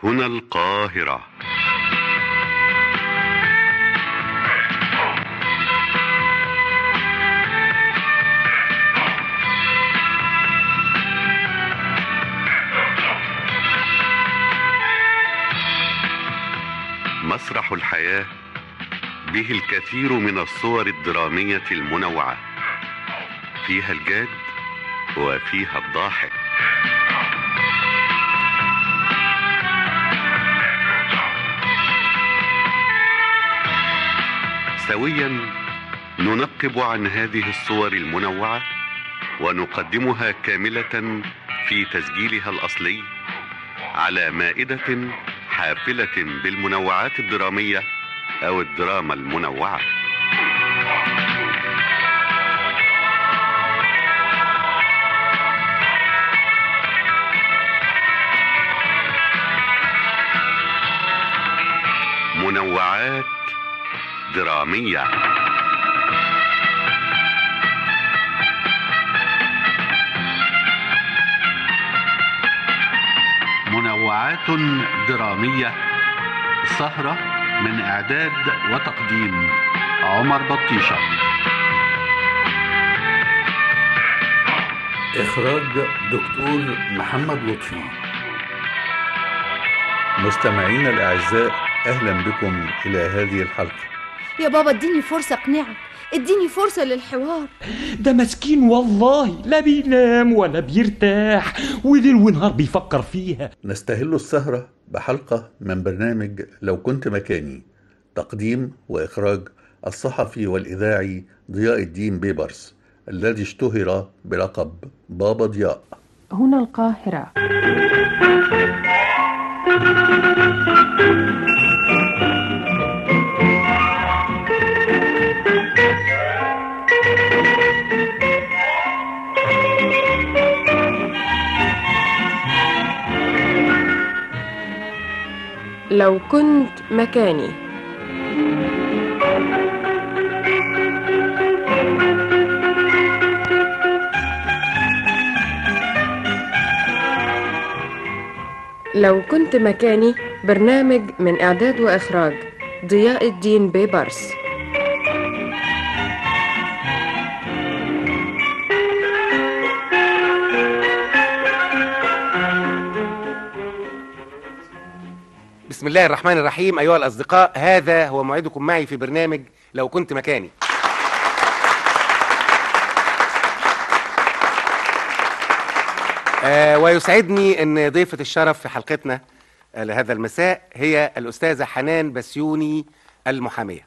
هنا القاهرة مسرح الحياة به الكثير من الصور الدرامية المنوعة فيها الجاد وفيها الضاحك سويا ننقب عن هذه الصور المنوعة ونقدمها كاملة في تسجيلها الأصلي على مائدة حافلة بالمنوعات الدرامية أو الدراما المنوعة منوعات درامية منوعات درامية سهرة من إعداد وتقديم عمر بطيشة إخراج دكتور محمد لطفي مستمعينا الأعزاء أهلا بكم إلى هذه الحلقة يا بابا اديني فرصة اقنعك اديني فرصة للحوار ده مسكين والله لا بينام ولا بيرتاح وليل ونهار بيفكر فيها نستهل السهرة بحلقة من برنامج لو كنت مكاني تقديم وإخراج الصحفي والإذاعي ضياء الدين بيبرس الذي اشتهر بلقب بابا ضياء هنا القاهرة لو كنت مكاني لو كنت مكاني برنامج من إعداد وإخراج ضياء الدين بيبرس بسم الله الرحمن الرحيم أيها الأصدقاء هذا هو موعدكم معي في برنامج لو كنت مكاني آه ويسعدني أن ضيفة الشرف في حلقتنا آه لهذا المساء هي الأستاذة حنان بسيوني المحامية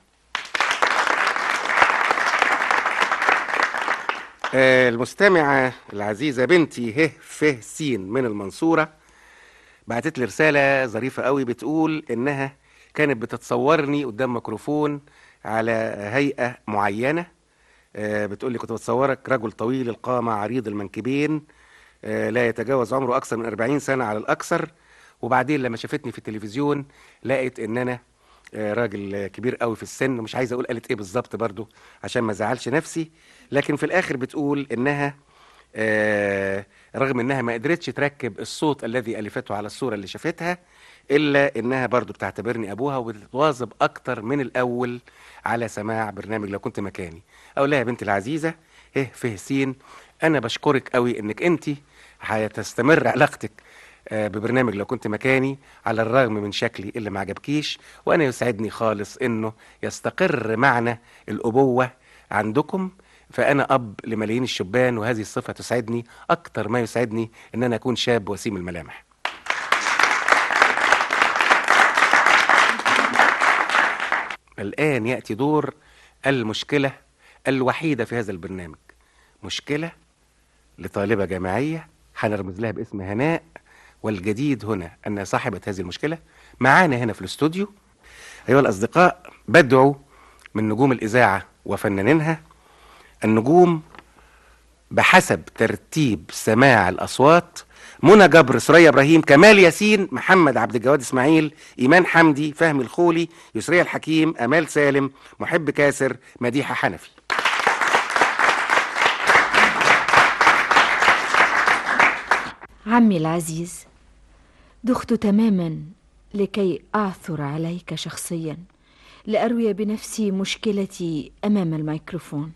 آه المستمعة العزيزة بنتي ه ف س من المنصورة بعتت لي رسالة ظريفة قوي بتقول إنها كانت بتتصورني قدام ميكروفون على هيئة معينة آه، بتقول لي كنت بتصورك رجل طويل القامة عريض المنكبين آه، لا يتجاوز عمره أكثر من 40 سنة على الأكثر وبعدين لما شافتني في التلفزيون لقت إن أنا آه، راجل كبير قوي في السن ومش عايز أقول قالت إيه بالظبط برضو عشان ما زعلش نفسي لكن في الآخر بتقول إنها آه، رغم انها ما قدرتش تركب الصوت الذي الفته على الصوره اللي شافتها الا انها برضو بتعتبرني ابوها وبتواظب اكتر من الاول على سماع برنامج لو كنت مكاني اقول لها يا بنتي العزيزه ايه فيه سين انا بشكرك قوي انك انت هتستمر علاقتك آه، ببرنامج لو كنت مكاني على الرغم من شكلي اللي ما عجبكيش وانا يسعدني خالص انه يستقر معنى الابوه عندكم فأنا أب لملايين الشبان وهذه الصفة تسعدني أكتر ما يسعدني إن أنا أكون شاب وسيم الملامح الآن يأتي دور المشكلة الوحيدة في هذا البرنامج مشكلة لطالبة جامعية هنرمز لها باسم هناء والجديد هنا أن صاحبة هذه المشكلة معانا هنا في الاستوديو أيها الأصدقاء بدعو من نجوم الإذاعة وفنانينها النجوم بحسب ترتيب سماع الأصوات منى جبر سوريا إبراهيم كمال ياسين محمد عبد الجواد إسماعيل إيمان حمدي فهمي الخولي يسرية الحكيم أمال سالم محب كاسر مديحة حنفي عمي العزيز دخت تماما لكي أعثر عليك شخصيا لأروي بنفسي مشكلتي أمام الميكروفون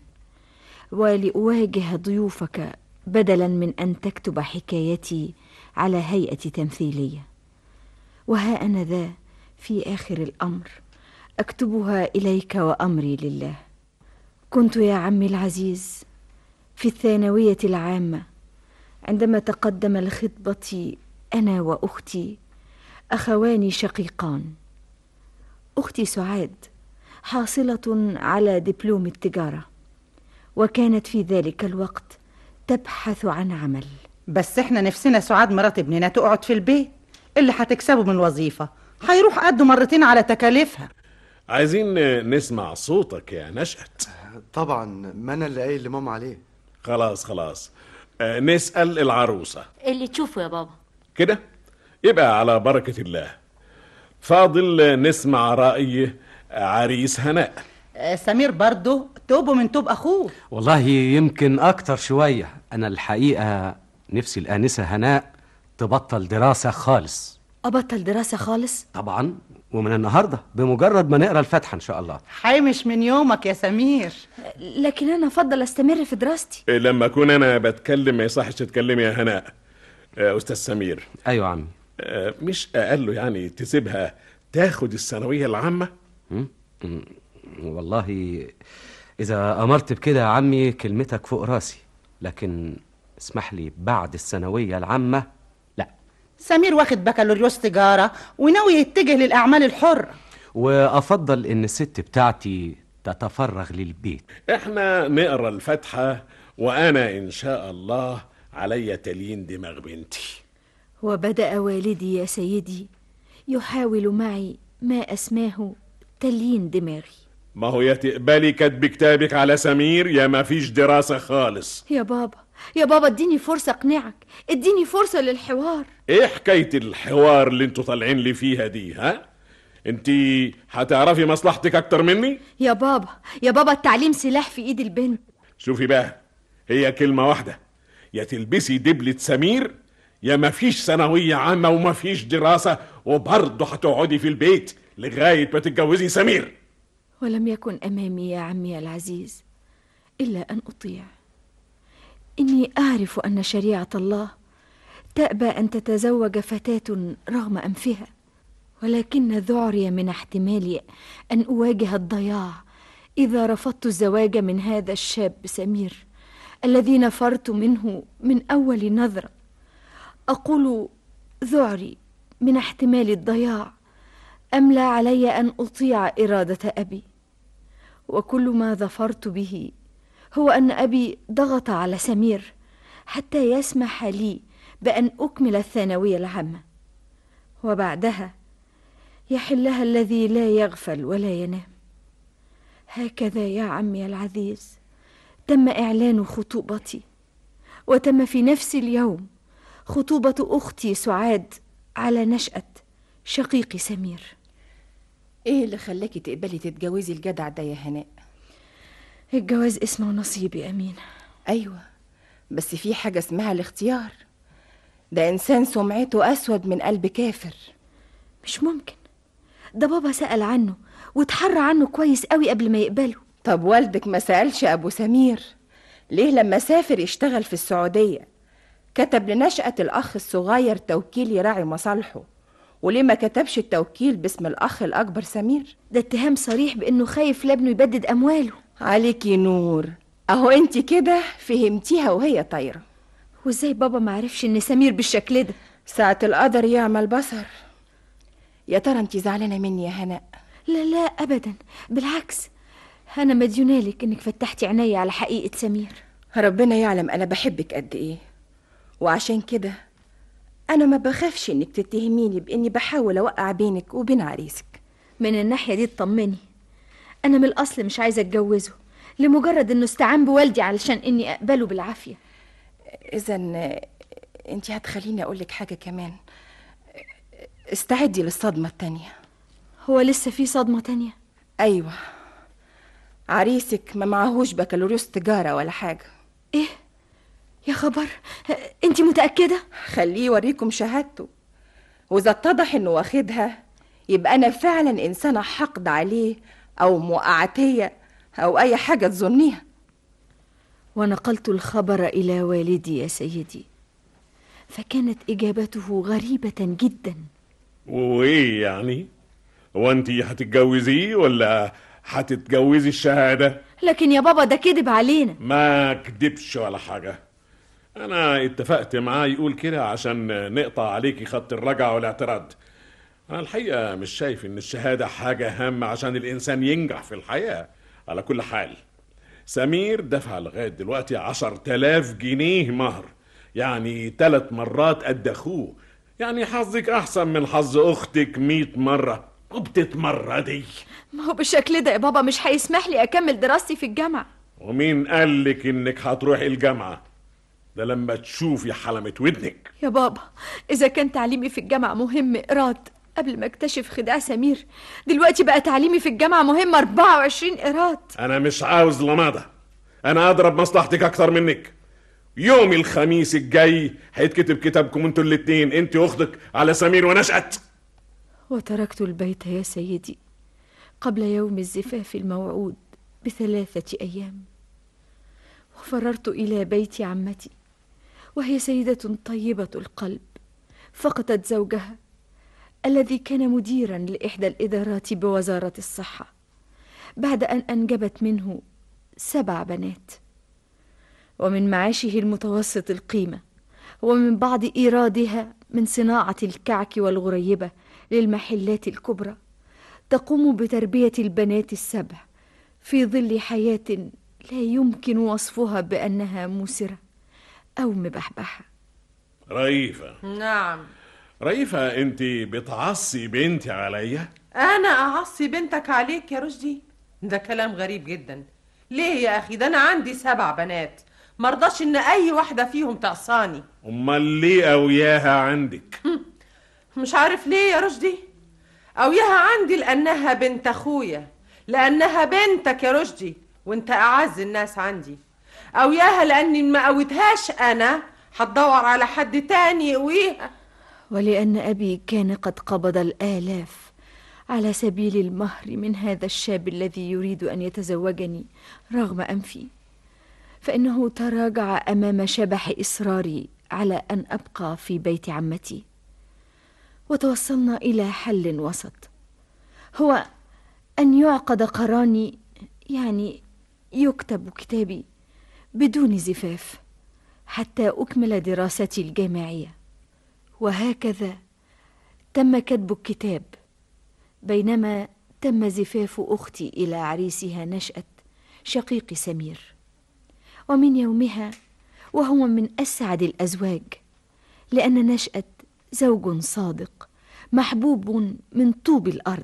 ولأواجه ضيوفك بدلا من أن تكتب حكايتي على هيئة تمثيلية وها أنا ذا في آخر الأمر أكتبها إليك وأمري لله كنت يا عمي العزيز في الثانوية العامة عندما تقدم لخطبتي أنا وأختي أخوان شقيقان أختي سعاد حاصلة على دبلوم التجارة وكانت في ذلك الوقت تبحث عن عمل بس احنا نفسنا سعاد مرات ابننا تقعد في البيت اللي هتكسبه من الوظيفة هيروح قده مرتين على تكاليفها عايزين نسمع صوتك يا نشأت طبعا ما انا اللي قايل لماما عليه خلاص خلاص آه، نسأل العروسة اللي تشوفه يا بابا كده يبقى على بركة الله فاضل نسمع رأي عريس هناء آه، سمير برضه توبه من توب أخوه والله يمكن أكتر شوية أنا الحقيقة نفسي الآنسة هناء تبطل دراسة خالص أبطل دراسة خالص طبعا ومن النهاردة بمجرد ما نقرأ الفاتحة إن شاء الله حامش من يومك يا سمير لكن أنا أفضل أستمر في دراستي إيه، لما أكون أنا بتكلم ما يصحش تتكلمي يا هناء آه، أستاذ سمير أيوة عمي آه، مش أقل له يعني تسيبها تاخد الثانوية العامة م? م- والله إذا أمرت بكده يا عمي كلمتك فوق راسي لكن اسمح لي بعد الثانوية العامة لا سمير واخد بكالوريوس تجارة وناوي يتجه للأعمال الحرة وأفضل إن الست بتاعتي تتفرغ للبيت احنا نقرا الفاتحة وأنا إن شاء الله عليا تلين دماغ بنتي وبدأ والدي يا سيدي يحاول معي ما أسماه تليين دماغي ما هو يا تقبلي كاتب كتابك على سمير يا ما فيش دراسة خالص يا بابا يا بابا اديني فرصة أقنعك اديني فرصة للحوار ايه حكاية الحوار اللي انتوا طالعين لي فيها دي ها انتي هتعرفي مصلحتك اكتر مني يا بابا يا بابا التعليم سلاح في إيد البنت شوفي بقى هي كلمة واحدة يا تلبسي دبلة سمير يا ما فيش ثانوية عامة وما فيش دراسة وبرضه هتقعدي في البيت لغاية ما تتجوزي سمير ولم يكن أمامي يا عمي العزيز إلا أن أطيع إني أعرف أن شريعة الله تأبى أن تتزوج فتاة رغم أنفها ولكن ذعري من احتمالي أن أواجه الضياع إذا رفضت الزواج من هذا الشاب سمير الذي نفرت منه من أول نظرة أقول ذعري من احتمال الضياع أملى علي أن أطيع إرادة أبي وكل ما ظفرت به هو أن أبي ضغط على سمير حتى يسمح لي بأن أكمل الثانوية العامة وبعدها يحلها الذي لا يغفل ولا ينام هكذا يا عمي العزيز تم إعلان خطوبتي وتم في نفس اليوم خطوبة أختي سعاد على نشأة شقيقي سمير ايه اللي خلاكي تقبلي تتجوزي الجدع ده يا هناء الجواز اسمه ونصيب يا أمين ايوه بس في حاجه اسمها الاختيار ده انسان سمعته اسود من قلب كافر مش ممكن ده بابا سأل عنه واتحرى عنه كويس قوي قبل ما يقبله طب والدك ما سألش أبو سمير ليه لما سافر يشتغل في السعودية كتب لنشأة الأخ الصغير توكيل يراعي مصالحه وليه ما كتبش التوكيل باسم الأخ الأكبر سمير ده اتهام صريح بأنه خايف لابنه يبدد أمواله عليكي نور أهو أنت كده فهمتيها وهي طايرة وازاي بابا معرفش إن سمير بالشكل ده ساعة القدر يعمل بصر يا ترى أنت زعلانة مني يا هناء لا لا أبدا بالعكس أنا مديونالك إنك فتحتي عيني على حقيقة سمير ربنا يعلم أنا بحبك قد إيه وعشان كده أنا ما بخافش إنك تتهميني بإني بحاول أوقع بينك وبين عريسك من الناحية دي اطمني أنا من الأصل مش عايزة أتجوزه لمجرد إنه استعان بوالدي علشان إني أقبله بالعافية إذا أنت هتخليني أقولك حاجة كمان استعدي للصدمة التانية هو لسه في صدمة تانية أيوة عريسك ما معهوش بكالوريوس تجارة ولا حاجة إيه؟ يا خبر أنت متأكدة؟ خليه يوريكم شهادته وإذا اتضح إنه واخدها يبقى أنا فعلا إنسانة حقد عليه أو موقعتية أو أي حاجة تظنيها ونقلت الخبر إلى والدي يا سيدي فكانت إجابته غريبة جدا وايه يعني هو انت هتتجوزيه ولا هتتجوزي الشهاده لكن يا بابا ده كذب علينا ما كدبش ولا حاجه انا اتفقت معاه يقول كده عشان نقطع عليكي خط الرجعه والاعتراض انا الحقيقه مش شايف ان الشهاده حاجه هامه عشان الانسان ينجح في الحياه على كل حال سمير دفع لغايه دلوقتي عشر تلاف جنيه مهر يعني ثلاث مرات قد اخوه يعني حظك احسن من حظ اختك مئة مره وبتتمردي ما هو بالشكل ده يا بابا مش هيسمح لي أكمل دراستي في الجامعة ومين قالك انك هتروحي الجامعه ده لما تشوفي حلمة ودنك يا بابا إذا كان تعليمي في الجامعة مهم إيراد قبل ما اكتشف خداع سمير دلوقتي بقى تعليمي في الجامعة مهم 24 إيراد انا مش عاوز لماضة انا اضرب مصلحتك اكتر منك يوم الخميس الجاي هيتكتب كتابكم انتوا الاتنين انت واختك على سمير ونشأت وتركت البيت يا سيدي قبل يوم الزفاف الموعود بثلاثة أيام وفررت إلى بيت عمتي وهي سيدة طيبة القلب فقدت زوجها الذي كان مديرا لإحدى الإدارات بوزارة الصحة بعد أن أنجبت منه سبع بنات ومن معاشه المتوسط القيمة ومن بعض إيرادها من صناعة الكعك والغريبة للمحلات الكبرى تقوم بتربية البنات السبع في ظل حياة لا يمكن وصفها بأنها مسرة أو مبحبحة رئيفة نعم رئيفة انت بتعصي بنتي عليا أنا أعصي بنتك عليك يا رشدي ده كلام غريب جدا ليه يا أخي ده أنا عندي سبع بنات مرضاش إن أي واحدة فيهم تعصاني امال ليه قوياها عندك مش عارف ليه يا رشدي أوياها عندي لأنها بنت أخويا لأنها بنتك يا رشدي وأنت أعز الناس عندي أوياها لأني ما قويتهاش أنا هتدور على حد تاني يقويها ولأن أبي كان قد قبض الآلاف على سبيل المهر من هذا الشاب الذي يريد أن يتزوجني رغم أنفي فإنه تراجع أمام شبح إصراري على أن أبقى في بيت عمتي وتوصلنا إلى حل وسط هو أن يعقد قراني يعني يكتب كتابي بدون زفاف حتى أكمل دراستي الجامعية وهكذا تم كتب الكتاب بينما تم زفاف أختي إلى عريسها نشأة شقيق سمير ومن يومها وهو من أسعد الأزواج لأن نشأة زوج صادق محبوب من طوب الأرض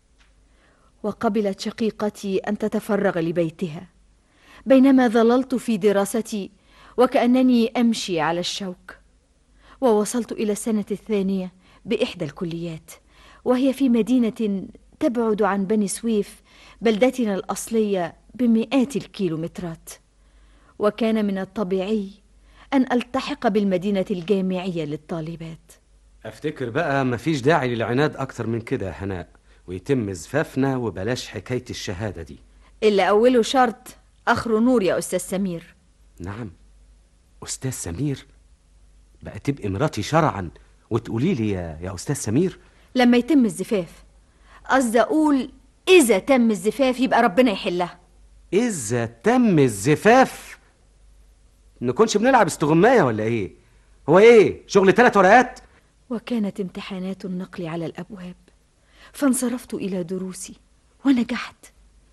وقبلت شقيقتي أن تتفرغ لبيتها بينما ظللت في دراستي وكأنني أمشي على الشوك ووصلت إلى السنة الثانية بإحدى الكليات وهي في مدينة تبعد عن بني سويف بلدتنا الأصلية بمئات الكيلومترات وكان من الطبيعي أن ألتحق بالمدينة الجامعية للطالبات افتكر بقى مفيش داعي للعناد اكتر من كده يا هناء ويتم زفافنا وبلاش حكاية الشهادة دي إلا أوله شرط أخر نور يا أستاذ سمير نعم أستاذ سمير بقى تبقي مراتي شرعا وتقولي لي يا, يا أستاذ سمير لما يتم الزفاف قصدي أقول إذا تم الزفاف يبقى ربنا يحلها إذا تم الزفاف نكونش بنلعب استغماية ولا إيه هو إيه شغل ثلاث ورقات وكانت امتحانات النقل على الأبواب فانصرفت إلى دروسي ونجحت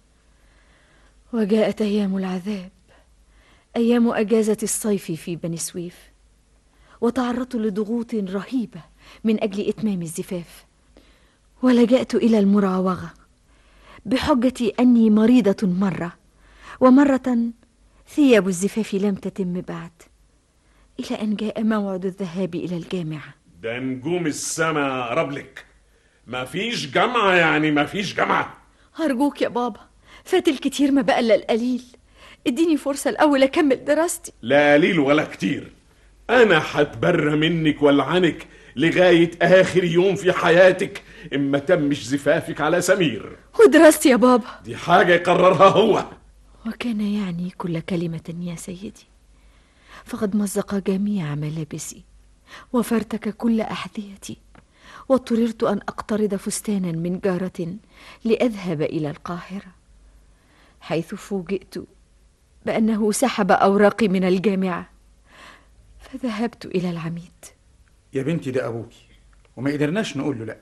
وجاءت أيام العذاب أيام أجازة الصيف في بني سويف وتعرضت لضغوط رهيبة من أجل إتمام الزفاف ولجأت إلى المراوغة بحجة أني مريضة مرة ومرة ثياب الزفاف لم تتم بعد إلى أن جاء موعد الذهاب إلى الجامعة ده نجوم السما قربلك مفيش جامعة يعني مفيش جامعة أرجوك يا بابا فات الكتير ما بقى إلا القليل اديني فرصة الأول أكمل دراستي لا قليل ولا كتير انا هتبرى منك والعنك لغاية آخر يوم في حياتك إما تمش زفافك على سمير ودراستي يا بابا دي حاجة يقررها هو وكان يعني كل كلمة يا سيدي فقد مزق جميع ملابسي وفرتك كل أحذيتي واضطررت أن أقترض فستانا من جارة لأذهب إلى القاهرة حيث فوجئت بأنه سحب أوراقي من الجامعة فذهبت إلى العميد يا بنتي ده أبوكي وما قدرناش نقول له لأ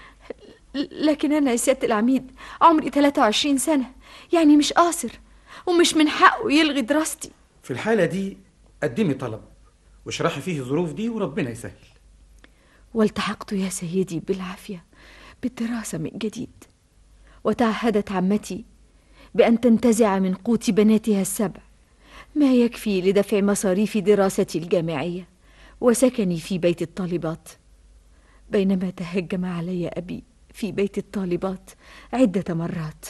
لكن أنا يا سيادة العميد عمري 23 سنة يعني مش قاصر ومش من حقه يلغي دراستي في الحالة دي قدمي طلب واشرحي فيه الظروف دي وربنا يسهل والتحقت يا سيدي بالعافية بالدراسة من جديد وتعهدت عمتي بأن تنتزع من قوت بناتها السبع ما يكفي لدفع مصاريف دراستي الجامعية وسكني في بيت الطالبات بينما تهجم علي أبي في بيت الطالبات عدة مرات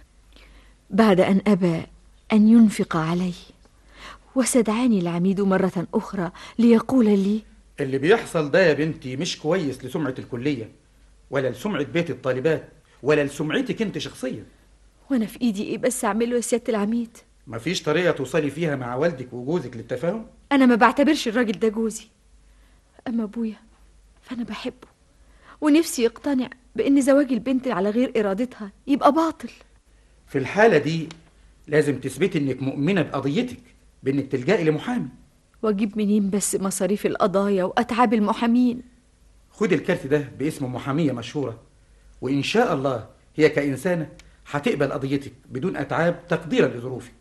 بعد أن أبى أن ينفق علي واستدعاني العميد مرة أخرى ليقول لي اللي بيحصل ده يا بنتي مش كويس لسمعة الكلية ولا لسمعة بيت الطالبات ولا لسمعتك انت شخصيا وأنا في إيدي إيه بس أعمله يا سيادة العميد مفيش طريقة توصلي فيها مع والدك وجوزك للتفاهم أنا ما بعتبرش الراجل ده جوزي أما أبويا فأنا بحبه ونفسي يقتنع بأن زواج البنت على غير إرادتها يبقى باطل في الحالة دي لازم تثبتي انك مؤمنة بقضيتك بانك تلجئي لمحامي واجيب منين بس مصاريف القضايا وأتعاب المحامين خدي الكارت ده باسم محامية مشهورة وإن شاء الله هي كإنسانة هتقبل قضيتك بدون أتعاب تقديرا لظروفك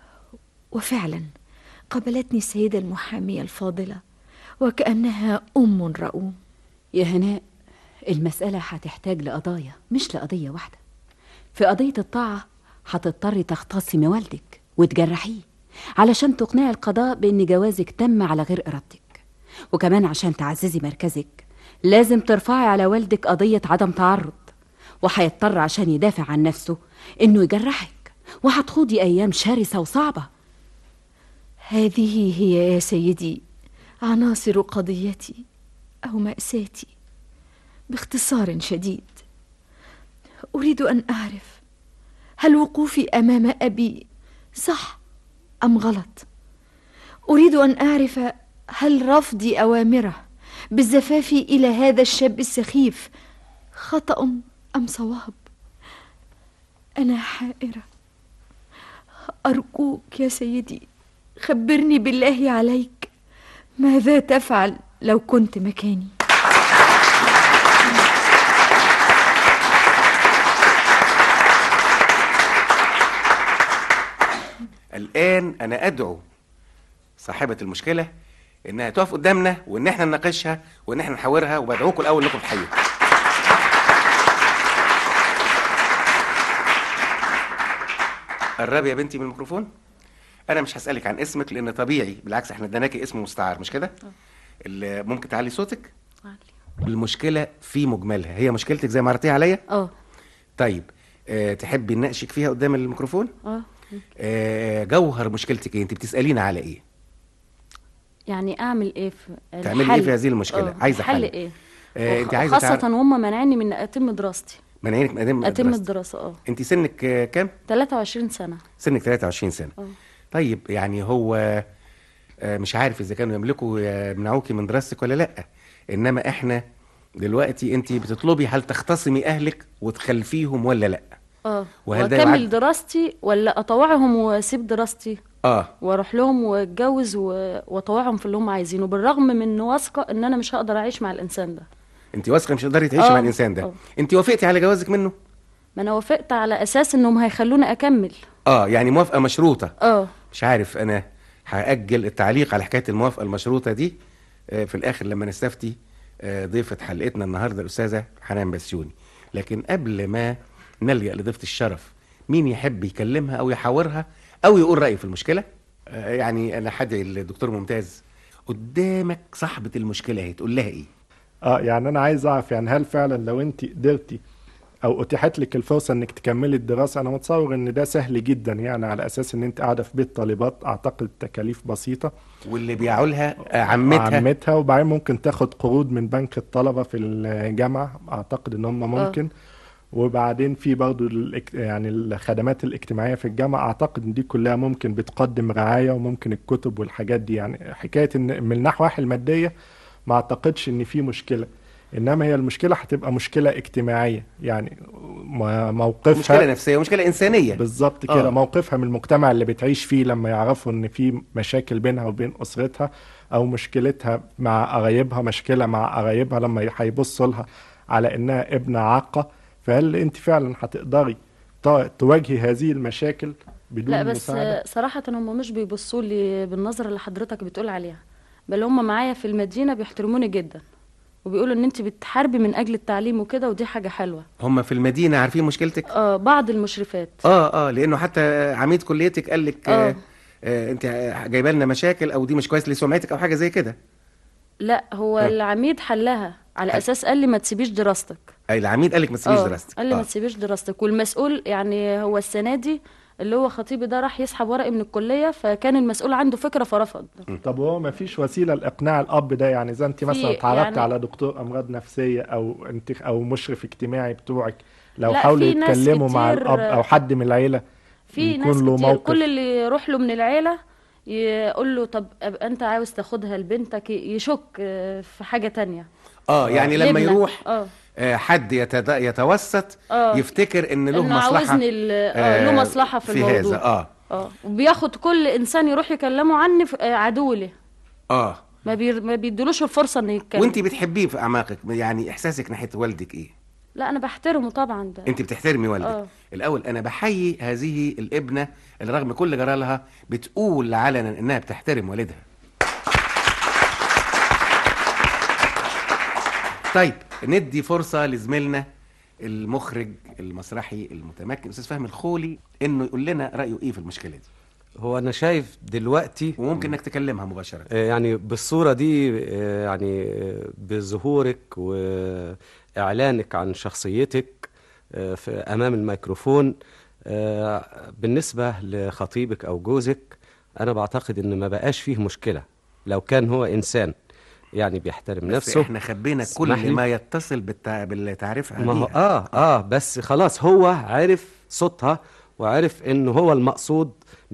وفعلا قبلتني السيدة المحامية الفاضلة وكأنها أم رؤوم يا هناء المسألة هتحتاج لقضايا مش لقضية واحدة في قضية الطاعة هتضطري تختصمي والدك وتجرحيه علشان تقنعي القضاء بأن جوازك تم على غير إرادتك وكمان عشان تعززي مركزك لازم ترفعي على والدك قضية عدم تعرض وهيضطر عشان يدافع عن نفسه إنه يجرحك وهتخوضي أيام شرسة وصعبة هذه هي يا سيدي عناصر قضيتي أو مأساتي باختصار شديد أريد أن أعرف هل وقوفي أمام أبي صح أم غلط أريد أن أعرف هل رفضي أوامره بالزفاف إلى هذا الشاب السخيف خطأ أم صواب أنا حائرة أرجوك يا سيدي خبرني بالله عليك ماذا تفعل لو كنت مكاني الآن أنا أدعو صاحبة المشكلة إنها تقف قدامنا وإن إحنا نناقشها وإن إحنا نحاورها وبدعوكم الأول إنكم تحيوا قربي يا بنتي من الميكروفون أنا مش هسألك عن اسمك لأن طبيعي بالعكس إحنا اديناكي اسم مستعار مش كده؟ اللي ممكن تعلي صوتك؟ المشكلة في مجملها هي مشكلتك زي ما عرضتيها عليا؟ اه طيب أه تحبي نناقشك فيها قدام الميكروفون؟ اه أه جوهر مشكلتك ايه؟ انت بتسألينا على ايه؟ يعني اعمل ايه في تعملي الحل؟ ايه في هذه المشكلة؟ آه، عايزة الحل حل ايه آه انت وخ- عايزة خاصة تعرف وهم منعني من اتم دراستي منعينك من قدام اتم دراستك. الدراسة اه انت سنك آه، كام؟ 23 سنة سنك 23 سنة اه طيب يعني هو آه، مش عارف اذا كانوا يملكوا يمنعوكي من دراستك ولا لا انما احنا دلوقتي انت بتطلبي هل تختصمي اهلك وتخلفيهم ولا لا اه وهل ده واكمل يعد- دراستي ولا اطوعهم واسيب دراستي اه واروح لهم واتجوز و- واطوعهم في اللي هم عايزينه بالرغم من إني واثقه ان انا مش هقدر اعيش مع الانسان ده انت واثقه مش هتقدري تعيشي آه، مع الانسان ده آه. انت وافقتي على جوازك منه ما انا وافقت على اساس انهم هيخلوني اكمل اه يعني موافقه مشروطه اه مش عارف انا هاجل التعليق على حكايه الموافقه المشروطه دي آه، في الاخر لما نستفتي آه، ضيفه حلقتنا النهارده الاستاذه حنان بسيوني لكن قبل ما نلجا لضيفه الشرف مين يحب يكلمها او يحاورها او يقول رايه في المشكله آه، يعني انا هدعي الدكتور ممتاز قدامك صاحبه المشكله اهي تقول لها ايه اه يعني انا عايز اعرف يعني هل فعلا لو انت قدرتي او اتيحت لك الفرصه انك تكملي الدراسه انا متصور ان ده سهل جدا يعني على اساس ان انت قاعده في بيت طالبات اعتقد تكاليف بسيطه واللي بيعولها آه، عمتها عمتها وبعدين ممكن تاخد قروض من بنك الطلبه في الجامعه اعتقد ان هم ممكن وبعدين في برضو الاك- يعني الخدمات الاجتماعيه في الجامعه اعتقد ان دي كلها ممكن بتقدم رعايه وممكن الكتب والحاجات دي يعني حكايه ان من الناحيه الماديه ما اعتقدش ان في مشكله انما هي المشكله هتبقى مشكله اجتماعيه يعني م- موقفها مشكله نفسيه ومشكله انسانيه بالظبط كده آه. موقفها من المجتمع اللي بتعيش فيه لما يعرفوا ان في مشاكل بينها وبين اسرتها او مشكلتها مع قرايبها مشكله مع قرايبها لما هيبصوا لها على انها ابنه عاقه فهل انت فعلا هتقدري ت- تواجهي هذه المشاكل بدون لا بس مساعده صراحة هم مش بيبصوا لي بالنظرة اللي حضرتك بتقول عليها بل هم معايا في المدينة بيحترموني جدا وبيقولوا ان انت بتحاربي من اجل التعليم وكده ودي حاجة حلوة هم في المدينه عارفين مشكلتك اه بعض المشرفات اه اه لانه حتى عميد كليتك قال لك آه. آه. آه انت جايبه لنا مشاكل او دي مش كويس لسمعتك او حاجه زي كده لا هو آه. العميد حلها على اساس قال لي ما تسيبيش دراستك اي العميد قال لك ما تسيبيش آه، دراستك قال لي ما آه. تسيبيش دراستك والمسؤول يعني هو السنة دي اللي هو خطيبي ده راح يسحب ورقي من الكلية فكان المسؤول عنده فكرة فرفض طب هو ما فيش وسيله لاقناع الاب ده يعني اذا انت مثلا في اتعرضت يعني- على دكتور امراض نفسيه او انت او مشرف اجتماعي بتوعك لو لا، حاولوا في ناس يتكلموا مع كتير- الاب او حد من العيله في يكون ناس له كتير موقف كل اللي يروح له من العيلة يقول له طب أب- انت عاوز تاخدها لبنتك ي- يشك آه، في حاجة تانية اه يعني لما لابنك. يروح اه آه حد يتد... يتوسط آه. يفتكر ان له انه مصلحه عاوزني ال- اه له مصلحة في, في الموضوع هذا اه اه وبياخد كل انسان يروح يكلمه عني في- آه، عدو له اه ما بير... ما بيدلوش الفرصة انه يتكلم وانت بتحبيه في اعماقك يعني احساسك ناحيه والدك ايه لا انا بحترمه طبعا ده انت بتحترمي والدك اه الاول انا بحيي هذه الابنه اللي رغم كل جرالها بتقول علنا انها بتحترم والدها طيب ندي فرصه لزميلنا المخرج المسرحي المتمكن استاذ فهمي الخولي انه يقول لنا رايه ايه في المشكله دي هو انا شايف دلوقتي وممكن انك تكلمها مباشره آه، يعني بالصورة دي آه، يعني آه، بظهورك وإعلانك عن شخصيتك آه، في أمام الميكروفون آه، بالنسبة لخطيبك أو جوزك أنا بعتقد إن ما بقاش فيه مشكلة لو كان هو إنسان يعني بيحترم بس نفسه احنا خبينا اسمح لي. كل ما يتصل بالتع... بالتعريف ما هو اه اه بس خلاص هو عرف صوتها وعرف ان هو المقصود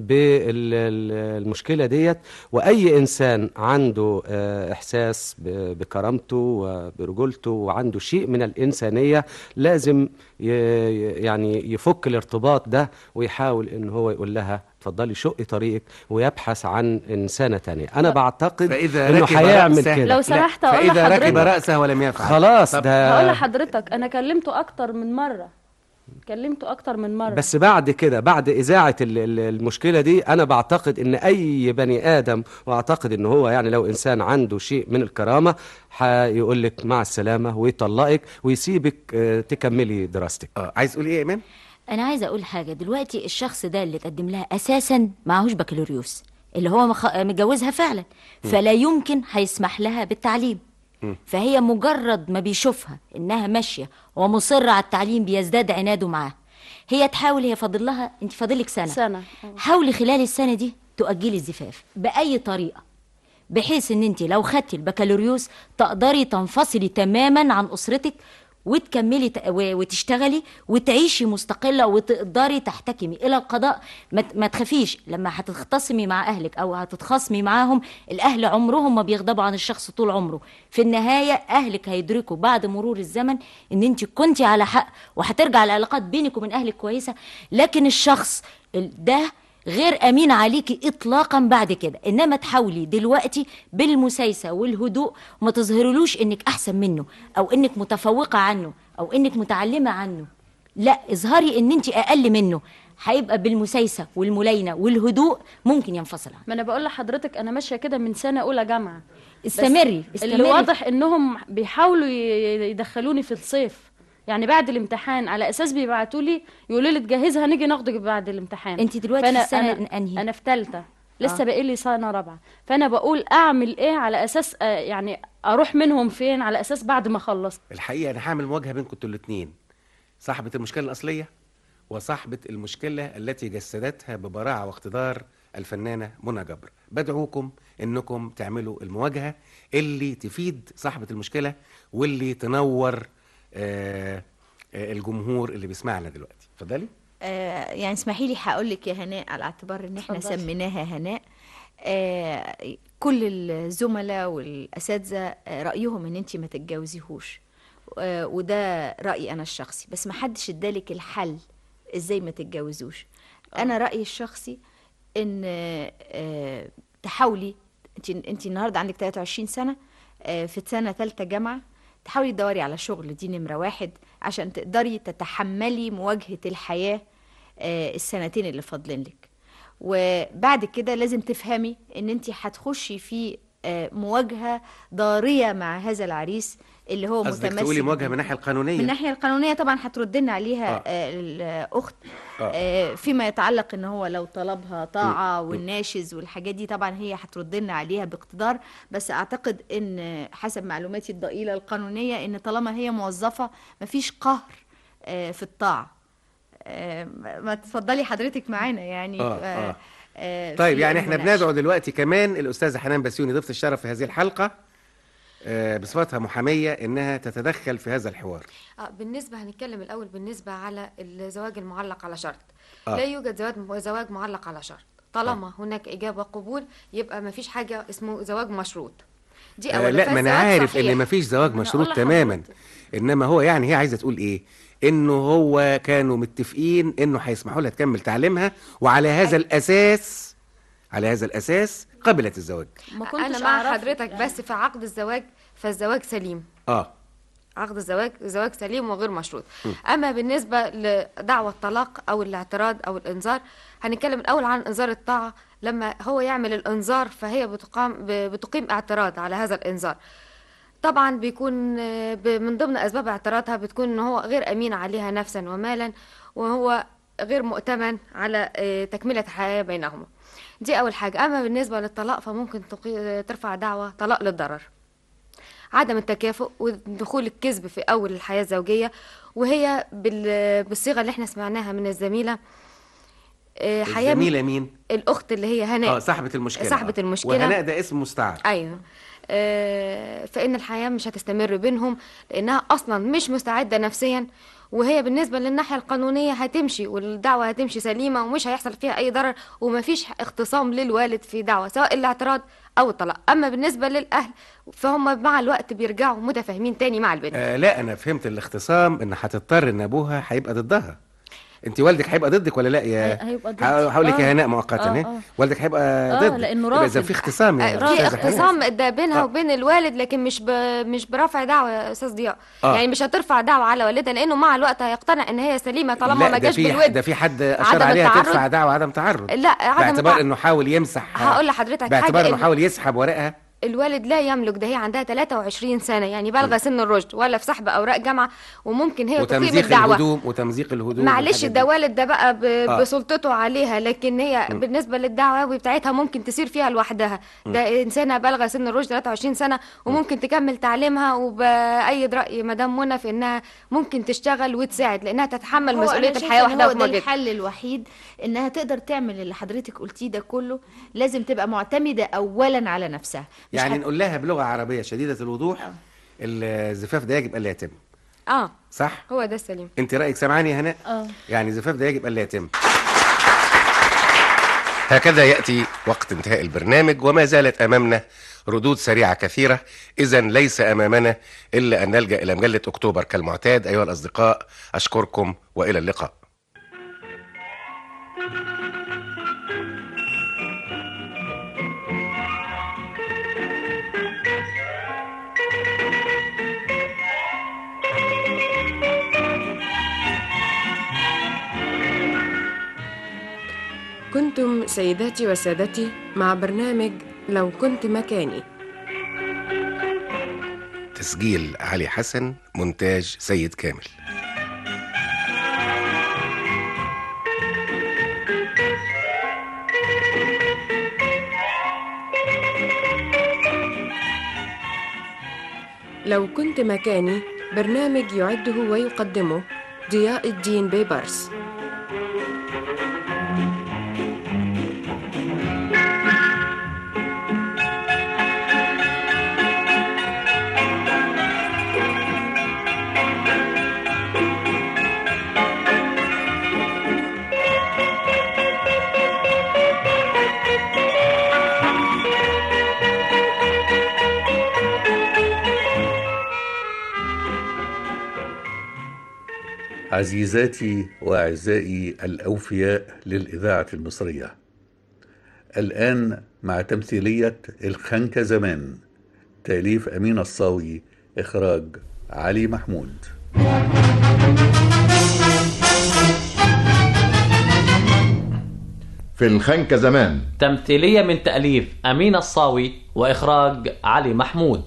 بالمشكله ديت واي انسان عنده آه احساس ب- بكرامته وبرجولته وعنده شيء من الانسانيه لازم ي- ي- يعني يفك الارتباط ده ويحاول ان هو يقول لها اتفضلي شقي طريقك ويبحث عن انسانه تانية انا بعتقد فإذا انه ركب هيعمل رأسه- كده لو سمحت اقول فاذا ركب لحضرتك راسه ولم يفعل خلاص طب ده هقول لحضرتك انا كلمته اكتر من مرة كلمته اكتر من مرة بس بعد كده بعد إذاعة ال- ال- المشكلة دي أنا بعتقد إن أي بني آدم وأعتقد إن هو يعني لو إنسان عنده شيء من الكرامة هيقول لك مع السلامة ويطلقك ويسيبك آه، تكملي دراستك اه عايز تقول إيه يا إيمان؟ انا عايزه اقول حاجه دلوقتي الشخص ده اللي تقدم لها اساسا معهوش بكالوريوس اللي هو مخ... متجوزها فعلا م. فلا يمكن هيسمح لها بالتعليم م. فهي مجرد ما بيشوفها انها ماشيه ومصره على التعليم بيزداد عناده معاها هي تحاول هي فاضل لها انت فاضلك سنه سنة حاولي خلال السنه دي تؤجلي الزفاف باي طريقه بحيث ان انت لو خدتي البكالوريوس تقدري تنفصلي تماما عن اسرتك وتكملي ت- و- وتشتغلي وتعيشي مستقلة وتقدري تحتكمي إلى القضاء ما ت- ما تخافيش لما هتتختصمي مع أهلك أو هتتخاصمي معاهم الأهل عمرهم ما بيغضبوا عن الشخص طول عمره في النهاية أهلك هيدركوا بعد مرور الزمن إن أنت كنتي على حق وهترجع العلاقات بينك وبين أهلك كويسة لكن الشخص ال- ده غير امين عليكي اطلاقا بعد كده انما تحاولي دلوقتي بالمسايسه والهدوء وما تظهرلوش انك احسن منه او انك متفوقه عنه او انك متعلمه عنه لا اظهري ان انت اقل منه هيبقى بالمسايسه والملاينه والهدوء ممكن ينفصل عنه ما انا بقول لحضرتك انا ماشيه كده من سنه اولى جامعه بس استمري، اللي استمري. واضح انهم بيحاولوا ي- يدخلوني في الصيف يعني بعد الامتحان على اساس بيبعتوا لي يقولوا لي تجهزها نيجي ناخدك بعد الامتحان انت دلوقتي فأنا في السنة أنا انهي؟ انا في ثالثه لسه آه. باقي لي سنه رابعه فانا بقول اعمل ايه على اساس آه، يعني اروح منهم فين على اساس بعد ما اخلص الحقيقه انا هعمل مواجهه بينكم انتوا الاثنين صاحبة المشكلة الأصلية وصاحبة المشكلة التي جسدتها ببراعة واقتدار الفنانة منى جبر بدعوكم انكم تعملوا المواجهة اللي تفيد صاحبة المشكلة واللي تنور آه آه الجمهور اللي بيسمعنا دلوقتي اتفضلي آه يعني اسمحي لي هقول لك يا هناء على اعتبار ان احنا اتفضلي. سميناها هناء آه كل الزملاء والاساتذه آه، رايهم ان انت ما تتجوزيهوش آه وده رايي انا الشخصي بس ما حدش ادالك الحل ازاي ما تتجوزوش انا رايي الشخصي ان آه تحاولي انت انت النهارده عندك 23 سنه آه في سنه ثالثه جامعه تحاولي تدوري على شغل دي نمره واحد عشان تقدري تتحملي مواجهه الحياه آه السنتين اللي فاضلين لك وبعد كده لازم تفهمي ان انت هتخشي في آه، مواجهه ضاريه مع هذا العريس اللي هو قصدك متمسك تقولي مواجهة من الناحية القانونية من الناحيه القانونيه طبعا هترد لنا عليها آه. آه. الاخت آه. آه. فيما يتعلق ان هو لو طلبها طاعه م. والناشز والحاجات دي طبعا هي هترد لنا عليها باقتدار بس اعتقد ان حسب معلوماتي الضئيله القانونيه ان طالما هي موظفه مفيش قهر آه، في الطاعه آه، ما تفضلي حضرتك معانا يعني آه، آه. آه، طيب في يعني احنا المناقشة. بندعو دلوقتي كمان الأستاذة حنان بسيوني ضيفة الشرف في هذه الحلقة آه، بصفتها محامية إنها تتدخل في هذا الحوار آه بالنسبة هنتكلم الأول بالنسبة على الزواج المعلق على شرط آه. لا يوجد زواج زواج معلق على شرط طالما هناك إجابة قبول يبقى ما فيش حاجة اسمه زواج مشروط دي آه أولا لا ما انا فالزواج عارف صحيح. ان مفيش زواج أنا مشروط أقول تماما انما هو يعني هي عايزه تقول ايه انه هو كانوا متفقين انه هيسمحوا لها تكمل تعليمها وعلى هذا الاساس على هذا الاساس قبلت الزواج ما كنتش أنا مع أعرف- حضرتك بس في عقد الزواج فالزواج سليم اه عقد الزواج زواج سليم وغير مشروط م. اما بالنسبه لدعوى الطلاق او الاعتراض او الانذار هنتكلم الاول عن انذار الطاعه لما هو يعمل الانذار فهي بتقام ب- بتقيم اعتراض على هذا الانذار طبعا بيكون آه، ب- من ضمن اسباب اعتراضها بتكون ان هو غير امين عليها نفسا ومالا وهو غير مؤتمن على آه، تكمله الحياه بينهما دي اول حاجه اما بالنسبه للطلاق فممكن تقي- ترفع دعوى طلاق للضرر عدم التكافؤ ودخول الكذب في اول الحياه الزوجيه وهي بال- بالصيغه اللي احنا سمعناها من الزميله آه، حياه الزميله مين الاخت اللي هي هناء اه صاحبه المشكله صاحبة آه. المشكلة. وهناء ده اسم مستعار ايوه آه، فان الحياه مش هتستمر بينهم لانها اصلا مش مستعده نفسيا وهي بالنسبه للناحيه القانونيه هتمشي والدعوه هتمشي سليمه ومش هيحصل فيها اي ضرر ومفيش اختصام للوالد في دعوه سواء الاعتراض او الطلاق اما بالنسبه للاهل فهم مع الوقت بيرجعوا متفاهمين تاني مع البنت آه لا انا فهمت الاختصام ان هتضطر ان ابوها هيبقى ضدها انت والدك هيبقى ضدك ولا لا يا هي- هيبقى ضدي. هقول لك آه. يا هناء مؤقتا آه، اهي آه. والدك هيبقى آه، ضدك لأنه يبقى اذا رافض. في اختصام يا في أستاذة حنان. اختصام ده بينها آه. وبين الوالد لكن مش ب... مش برفع دعوه يا استاذ ضياء آه. يعني مش هترفع دعوه على والدها لانه مع الوقت هيقتنع ان هي سليمه طالما لا ما ده جاش في بالود ده في حد اشار عدم عليها التعرض. تدفع دعوه عدم تعرض لا عدم باعتبار التع- انه حاول يمسح هقول لحضرتك باعتبار حاجة انه إن- حاول يسحب ورقها الوالد لا يملك ده هي عندها 23 سنه يعني بالغه سن الرشد ولا في سحب اوراق جامعه وممكن هي تقيم وتمزيق الدعوه الهدوم وتمزيق الهدوم معلش والحاجات ده دي. والد ده بقى ب... آه. بسلطته عليها لكن هي م. بالنسبه للدعوه بتاعتها ممكن تسير فيها لوحدها ده انسانه بالغه سن الرشد 23 سنه وممكن تكمل تعليمها وبأيد راي مدام منى في انها ممكن تشتغل وتساعد لانها تتحمل هو مسؤوليه أنا شايفة الحياه إن وحدها هو ده ومواجهتها الحل الوحيد انها تقدر تعمل اللي حضرتك قلتيه ده كله لازم تبقى معتمده اولا على نفسها مش يعني هت- نقول لها بلغه عربيه شديده الوضوح الزفاف ده يجب الا يتم اه صح هو ده السليم انت رايك سامعاني يا هناء اه يعني الزفاف ده يجب الا يتم هكذا ياتي وقت انتهاء البرنامج وما زالت امامنا ردود سريعه كثيره اذا ليس امامنا الا ان نلجا الى مجله اكتوبر كالمعتاد ايها الاصدقاء اشكركم والى اللقاء كنتم سيداتي وسادتي مع برنامج لو كنت مكاني تسجيل علي حسن مونتاج سيد كامل لو كنت مكاني برنامج يعده ويقدمه ضياء الدين بيبرس عزيزاتي واعزائي الاوفياء للاذاعه المصريه الان مع تمثيليه الخنكه زمان تاليف امين الصاوي اخراج علي محمود في الخنكة زمان تمثيلية من تأليف أمين الصاوي وإخراج علي محمود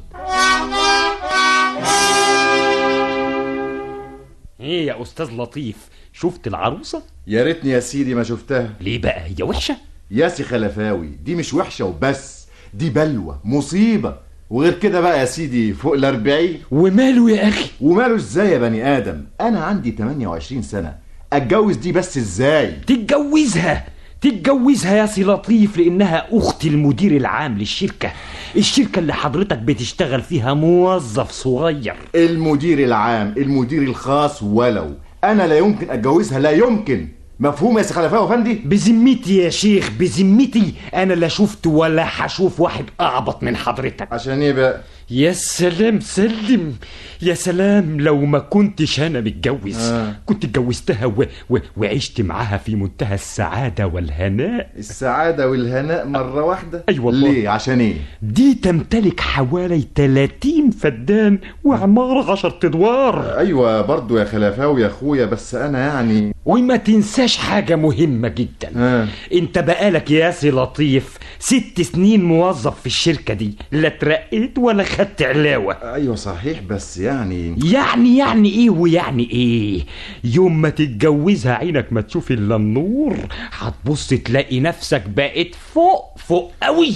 ايه يا استاذ لطيف شفت العروسه يا ريتني يا سيدي ما شفتها ليه بقى هي وحشه يا سي خلفاوي دي مش وحشة وبس دي بلوى مصيبة وغير كده بقى يا سيدي فوق الأربعين وماله يا أخي وماله ازاي يا بني آدم أنا عندي 28 سنة أتجوز دي بس ازاي تتجوزها تتجوزها يا سي لطيف لانها اخت المدير العام للشركه الشركه اللي حضرتك بتشتغل فيها موظف صغير المدير العام المدير الخاص ولو أنا لا يمكن أتجوزها لا يمكن مفهوم يا سي خلفاوي يا فندي بذمتي يا شيخ بذمتي انا لا شفت ولا هشوف واحد اعبط من حضرتك عشان ايه بقى يا سلام سلم يا سلام لو ما كنتش انا متجوز آه. كنت اتجوزتها و... و... وعشت معاها في منتهى السعاده والهناء السعادة والهناء مرة واحدة أي والله. ليه عشان ايه دي تمتلك حوالي 30 فدان وعمارة عشر ادوار ايوه برضو يا خلفاوي يا اخويا بس انا يعني وما تنساش حاجة مهمة جدا آه. انت بقالك يا سي لطيف ست سنين موظف في الشركة دي لا ترقيت ولا خدت علاوة ايوه صحيح بس يعني يعني يعني ايه ويعني ايه يوم ما تتجوزها عينك ما تشوف الا النور هتبص تلاقي نفسك بقيت فوق فوق قوي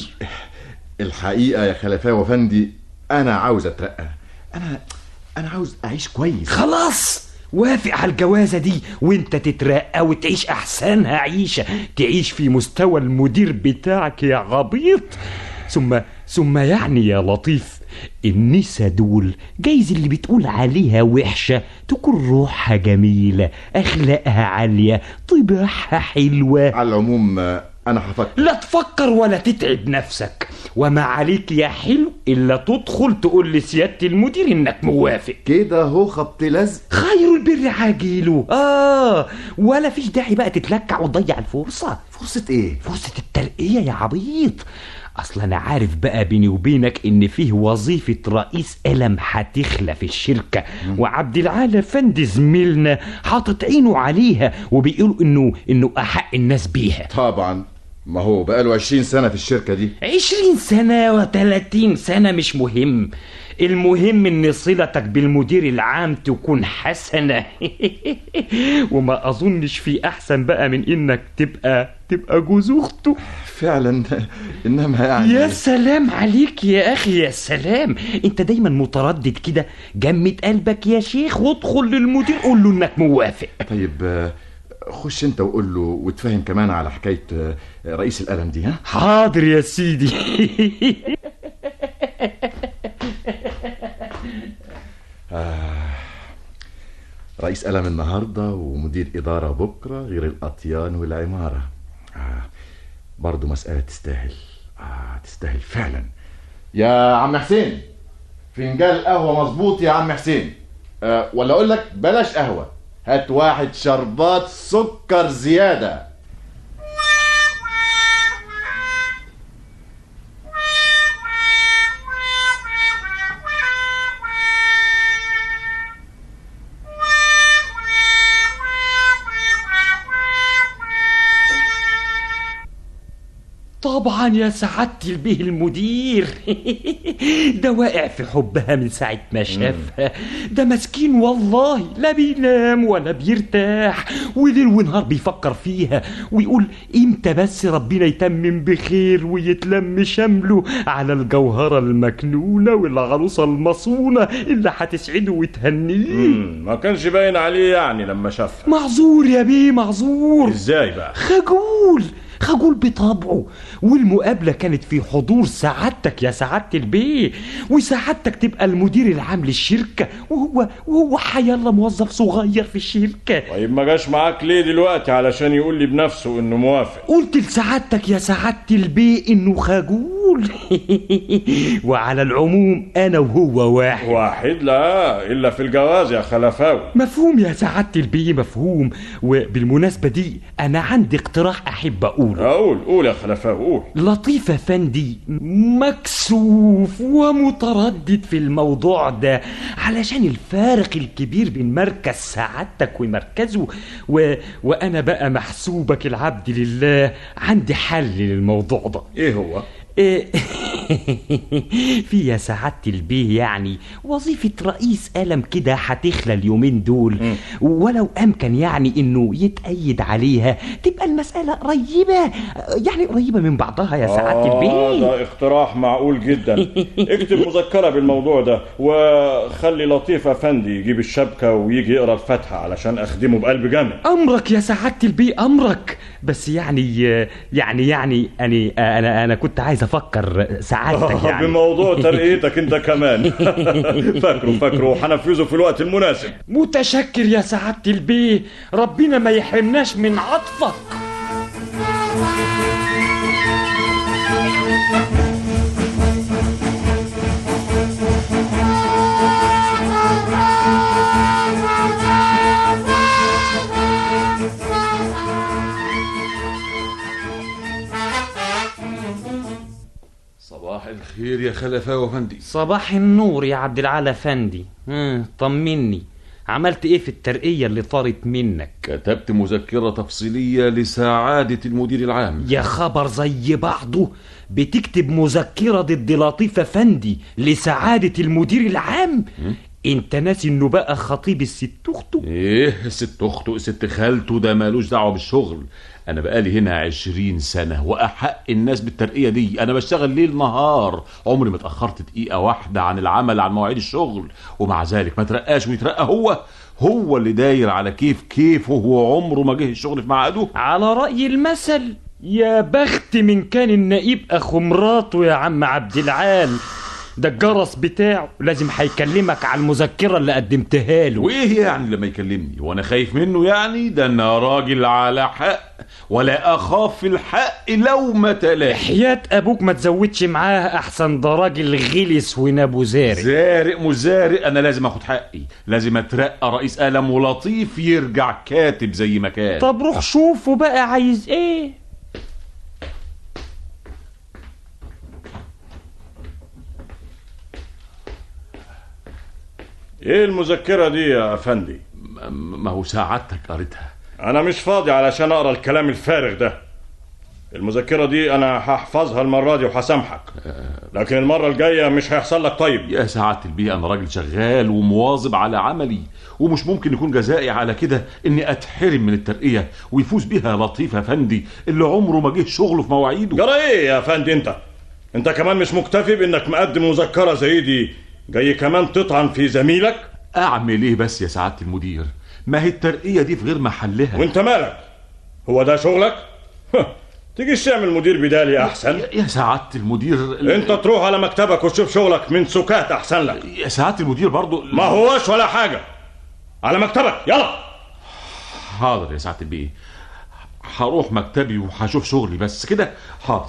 الحقيقة يا خلفاوي فندي انا عاوز اترقى انا انا عاوز اعيش كويس خلاص وافق على الجوازة دي وانت تترقى وتعيش احسنها عيشة تعيش في مستوى المدير بتاعك يا عبيط ثم ثم يعني يا لطيف النسا دول جايز اللي بتقول عليها وحشة تكون روحها جميلة أخلاقها عالية طباعها حلوة على العموم آه، انا هفكر لا تفكر ولا تتعب نفسك وما عليك يا حلو إلا تدخل تقول لسيادة المدير إنك موافق كده هو خبط لزق خير البر عاجله آه ولا فيش داعي بقى تتلكع وتضيع الفرصة فرصة ايه فرصة الترقية يا عبيط اصل انا عارف بقى بيني وبينك ان فيه وظيفة رئيس قلم هتخلى في الشركة وعبد العال افندي زميلنا حاطط عينه عليها وبيقولوا انه انه احق الناس بيها طبعا ما هو بقاله 20 سنة في الشركة دي عشرين سنة وتلاتين سنة مش مهم المهم ان صلتك بالمدير العام تكون حسنة وما اظنش في احسن بقى من انك تبقى تبقى جوز اخته فعلا انما يعني يا سلام عليك يا اخي يا سلام انت دايما متردد كده جمد قلبك يا شيخ وادخل للمدير قول له انك موافق طيب آه، خش انت وقول له وتفهم كمان على حكاية آه، رئيس القلم دي ها حاضر يا سيدي آه. رئيس قلم النهاردة ومدير إدارة بكرة غير الأطيان والعمارة آه. برضو مسألة تستاهل آه تستاهل فعلا يا عم حسين فنجان القهوة مظبوط يا عم حسين آه ولا أقول لك بلاش قهوة هات واحد شربات سكر زيادة طبعا يا سعادة البيه المدير ده واقع في حبها من ساعة ما شافها ده مسكين والله لا بينام ولا بيرتاح وليل ونهار بيفكر فيها ويقول امتى بس ربنا يتمم بخير ويتلم شمله على الجوهرة المكنونة والعروسة المصونة اللي هتسعده وتهنيه مم، ما كانش باين عليه يعني لما شافها معذور يا بيه معذور ازاي بقى خجول خجول بطبعه والمقابلة كانت في حضور سعادتك يا سعادة البيه وسعادتك تبقى المدير العام للشركة وهو وهو حيالله موظف صغير في الشركة طيب ما جاش معاك ليه دلوقتي علشان يقول لي بنفسه انه موافق قلت لسعادتك يا سعادة البيه انه خجول وعلى العموم انا وهو واحد واحد لا الا في الجواز يا خلفاوي مفهوم يا سعادة البيه مفهوم وبالمناسبة دي انا عندي اقتراح احب اقوله اقول قول يا خلفاوي قول لطيف افندي مكسوف ومتردد في الموضوع ده علشان الفارق الكبير بين مركز سعادتك ومركزه و... وانا بقى محسوبك العبد لله عندي حل للموضوع ده ايه هو إيه، في يا سعادة البيه يعني وظيفة رئيس قلم كده هتخلى اليومين دول ولو أمكن يعني إنه يتأيد عليها تبقى المسألة قريبة يعني قريبة من بعضها يا سعادة آه البيه ده اقتراح معقول جدا اكتب مذكرة بالموضوع ده وخلي لطيف افندي يجيب الشبكة ويجي يقرا الفاتحة علشان اخدمه بقلب جامد أمرك يا سعادة البيه أمرك بس يعني يعني يعني أنا أنا أنا كنت عايز أفكر سعادتك يعني بموضوع ترقيتك انت كمان فاكره فاكره وهنفذه في الوقت المناسب متشكر يا سعادة البيه ربنا ما يحرمناش من عطفك صباح الخير يا خلفاوي افندي صباح النور يا عبد العال افندي مم، طمني عملت ايه في الترقية اللي طارت منك كتبت مذكرة تفصيلية لسعادة المدير العام يا خبر زي بعضه بتكتب مذكرة ضد لطيف افندي لسعادة المدير العام انت ناسي انه بقى خطيب الست اخته ايه ست اخته ست خالته ده مالوش دعوه بالشغل انا بقالي هنا عشرين سنه واحق الناس بالترقيه دي انا بشتغل ليل نهار عمري ما اتاخرت دقيقه واحده عن العمل عن مواعيد الشغل ومع ذلك ما ترقاش ويترقى هو هو اللي داير على كيف كيفه وهو عمره ما جه الشغل في ميعاده على رأي المثل يا بخت من كان النقيب اخو مراته يا عم عبد العال ده الجرس بتاعه لازم هيكلمك على المذكرة اللي قدمتها له وايه يعني لما يكلمني وانا خايف منه يعني ده انا راجل على حق ولا اخاف في الحق لو ما تلاقي حياة ابوك ما تزودش معاه احسن ده راجل غلس ونابو زارق زارق مش زارق انا لازم اخد حقي لازم اترقى رئيس قلم ولطيف يرجع كاتب زي ما كان طب روح شوفه بقى عايز ايه ايه المذكرة دي يا افندي ما هو سعادتك قريتها انا مش فاضي علشان اقرا الكلام الفارغ ده المذكرة دي انا هحفظها المرة دي وهسامحك لكن المرة الجاية مش هيحصل لك طيب يا سعادة البيه أنا راجل شغال ومواظب على عملي ومش ممكن يكون جزائي على كده إني أتحرم من الترقية ويفوز بيها لطيف أفندي اللي عمره ما جه شغله في مواعيده جرى ايه يا افندي انت انت كمان مش مكتفي بانك مقدم مذكرة زي دي جاي كمان تطعن في زميلك أعمل إيه بس يا سعادة المدير ما هي الترقية دي في غير محلها وانت مالك هو ده شغلك تيجيش تعمل مدير بدالي احسن يا سعادة المدير انت تروح على مكتبك وتشوف شغلك من سكات احسن لك يا سعادة المدير برضو ما هوش ولا حاجة على مكتبك يلا حاضر يا سعادة البيه هروح مكتبي وهشوف شغلي بس كده حاضر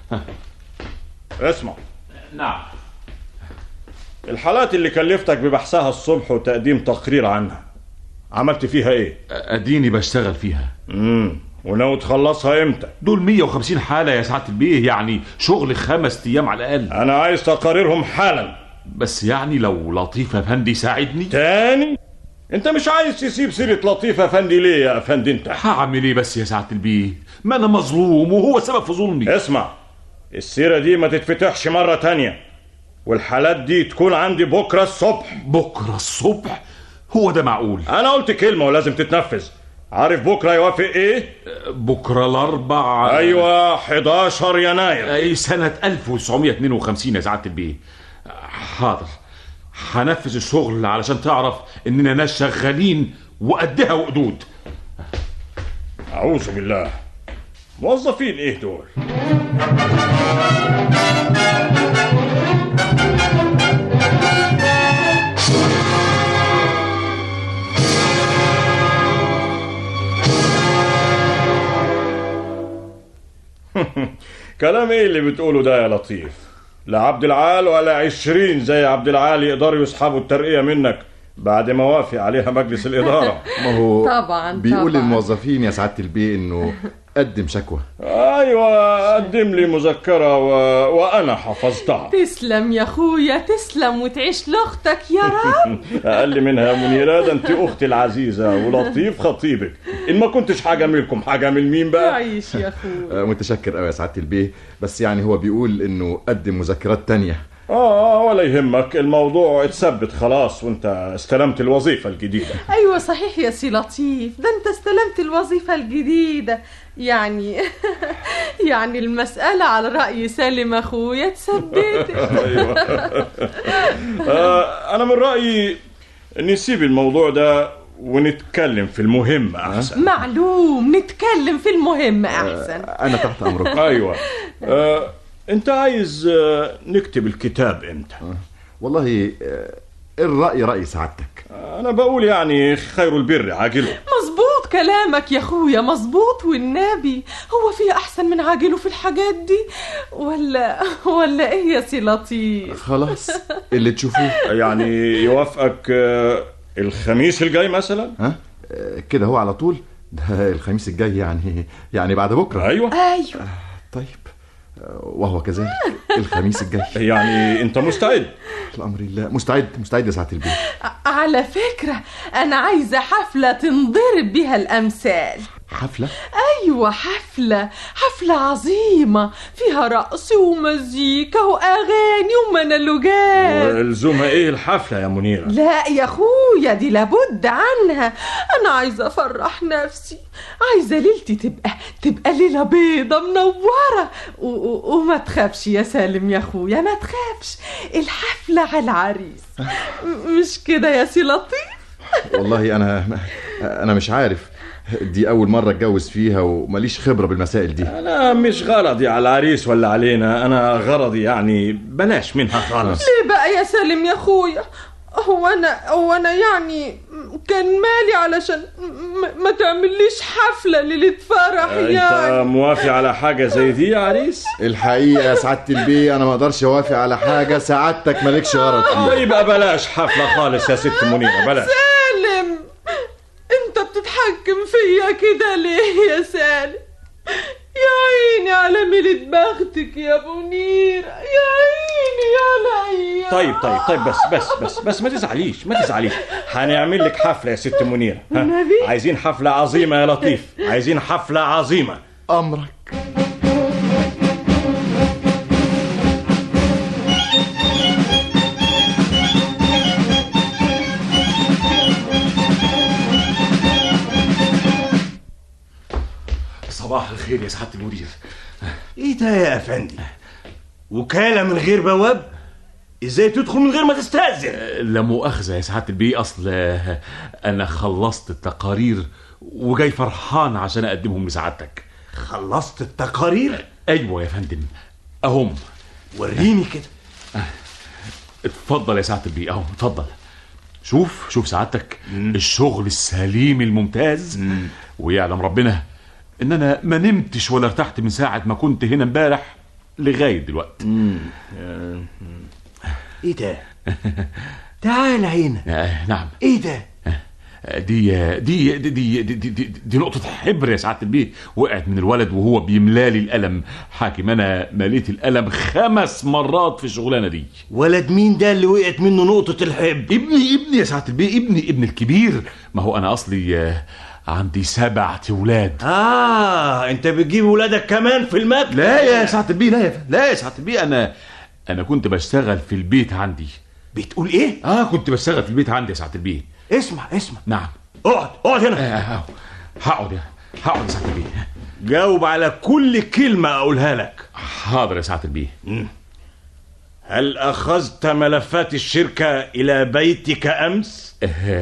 اسمع نعم الحالات اللي كلفتك ببحثها الصبح وتقديم تقرير عنها عملت فيها ايه اديني بشتغل فيها امم وناوي تخلصها امتى دول 150 حالة يا سعادة البيه يعني شغل خمس ايام على الاقل انا عايز تقاريرهم حالا بس يعني لو لطيف افندي يساعدني تاني انت مش عايز تسيب سيرة لطيف افندي ليه يا افندي انت هعمل ايه بس يا سعادة البيه ما انا مظلوم وهو سبب في ظلمي اسمع السيرة دي ما تتفتحش مرة تانية والحالات دي تكون عندي بكرة الصبح بكرة الصبح هو ده معقول أنا قلت كلمة ولازم تتنفذ عارف بكرة يوافق إيه؟ بكرة الأربع أيوة 11 يناير أي سنة 1952 يا سعادة البيه حاضر هنفذ الشغل علشان تعرف إننا ناس شغالين وقدها وقدود أعوذ بالله موظفين إيه دول؟ كلام ايه اللي بتقوله ده يا لطيف لا عبد العال ولا عشرين زي عبد العال يقدروا يسحبوا الترقية منك بعد ما وافق عليها مجلس الإدارة ما هو طبعاً، بيقول طبعاً. للموظفين يا سعادة البيه انه قدم شكوى ايوه قدم لي مذكرة و... وانا حفظتها تسلم يا اخويا تسلم وتعيش لاختك يا رب اقل منها يا منيرة ده انت اختي العزيزة ولطيف خطيبك ان ما كنتش حاجة منكم حاجة من مين بقى عيش يا اخويا آه، متشكر قوي يا سعادة البيه بس يعني هو بيقول انه قدم مذكرات تانية اه ولا يهمك الموضوع اتثبت خلاص وانت استلمت الوظيفة الجديدة ايوه صحيح يا سي لطيف ده انت استلمت الوظيفه الجديده يعني يعني المساله على راي سالم اخويا اتثبتت ايوه آه انا من رأيي نسيب الموضوع ده ونتكلم في المهم احسن معلوم نتكلم في المهم احسن انا تحت امرك ايوه آه انت عايز آه نكتب الكتاب امتى والله آه، الرأي رأي سعادتك انا بقول يعني خير البر عاجله مظبوط كلامك يا اخويا مظبوط والنبي هو في احسن من عاجله في الحاجات دي ولا ولا ايه يا سي لطيف خلاص اللي تشوفوه يعني يوافقك آه الخميس الجاي مثلا ها آه، كده هو على طول ده الخميس الجاي يعني يعني بعد بكره ايوه ايوه طيب آه، وهو كذلك الخميس الجاي يعني انت مستعد الامر لله مستعد مستعد يا سعاده البيه على فكرة أنا عايزة حفلة تنضرب بها الأمثال حفله أيوة حفلة حفلة عظيمة فيها رقص ومزيكا وأغاني ومونولوجات ولزومها ايه الحفلة يا منيرة لا يا أخويا دي لابد عنها أنا عايزة أفرح نفسي عايزة ليلتي تبقى تبقى ليلة بيضة منورة و- و- وما تخافش يا سالم يا أخويا ما تخافش الحفلة على العريس م- مش كده يا سي لطيف والله انا انا مش عارف دي اول مره اتجوز فيها وماليش خبره بالمسائل دي انا مش غرضي على العريس ولا علينا انا غرضي يعني بلاش منها خالص ليه بقى يا سالم يا اخويا هو انا هو انا يعني كان مالي علشان م- ما تعمليش حفله ليله فرح انت يعني موافق على حاجة زي دي يا عريس الحقيقه يا سعاده البيه انا ما اقدرش اوافق على حاجه سعادتك مالكش غرض فيها يبقى بلاش حفلة خالص يا ست منيرة بلاش سالم انت بتتحكم فيا كده ليه يا سالم يا عيني على ميلة بختك يا منيرة يا عيني يا ليا طيب طيب طيب بس بس بس بس ما تزعليش ما تزعليش هنعمل لك حفلة يا ست منيرة ها؟ والنبي؟ عايزين حفلة عظيمة يا لطيف عايزين حفلة عظيمة امرك صباح الخير يا سعاده المدير ايه ده يا افندي وكالة من غير بواب ازاي تدخل من غير ما تستأذن لا مؤاخذة يا سعادة البيه أصل آه، أنا خلصت التقارير وجاي فرحان عشان أقدمهم لسعادتك خلصت التقارير أيوة يا فندم أهم وريني كده اتفضل يا سعادة البيه أهو اتفضل شوف شوف سعادتك الشغل السليم الممتاز ويعلم ربنا ان انا ما نمتش ولا ارتحت من ساعة ما كنت هنا امبارح لغاية دلوقتي ايه ده تعال هنا آه، نعم ايه ده دي دي دي دي, دي, دي, دي, دي نقطة حبر يا سعادة البيه وقعت من الولد وهو بيملالي القلم حاكم أنا مليت القلم خمس مرات في الشغلانة دي ولد مين ده اللي وقعت منه نقطة الحب ابني ابني يا سعادة البيه ابني ابن الكبير ما هو أنا أصلي آه، عندي سبعة ولاد اه انت بتجيب ولادك كمان في المكتب لا يا سعادة البيه لا يا لا يا سعادة البيه أنا أنا كنت بشتغل في البيت عندي بتقول إيه؟ آه كنت بشتغل في البيت عندي يا سعادة البيه اسمع اسمع نعم اقعد اقعد هنا آه هقعد يا هقعد يا سعادة البيه جاوب على كل كلمة أقولها لك حاضر يا سعادة البيه هل أخذت ملفات الشركة إلى بيتك أمس؟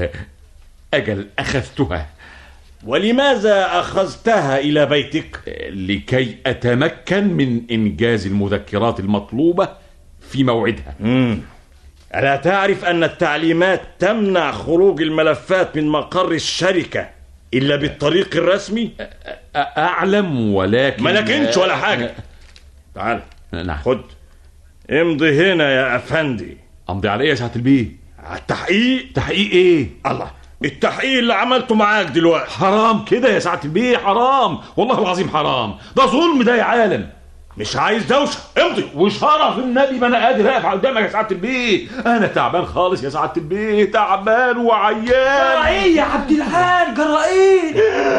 أجل أخذتها ولماذا أخذتها إلى بيتك؟ لكي أتمكن من إنجاز المذكرات المطلوبة في موعدها مم. ألا تعرف أن التعليمات تمنع خروج الملفات من مقر الشركة إلا بالطريق الرسمي؟ أعلم ولكن ما لكنش ولا حاجة تعال نعم خد امضي هنا يا أفندي أمضي على إيه يا سعادة البيه؟ على التحقيق تحقيق إيه؟ الله التحقيق اللي عملته معاك دلوقتي حرام كده يا سعادة البيه حرام والله العظيم حرام ده ظلم ده يا عالم مش عايز دوشة امضي وشرف النبي ما انا قادر اقف قدامك يا سعاده البيه انا تعبان خالص يا سعاده البيه تعبان وعيان جرى ايه يا عبد العال جرى ايه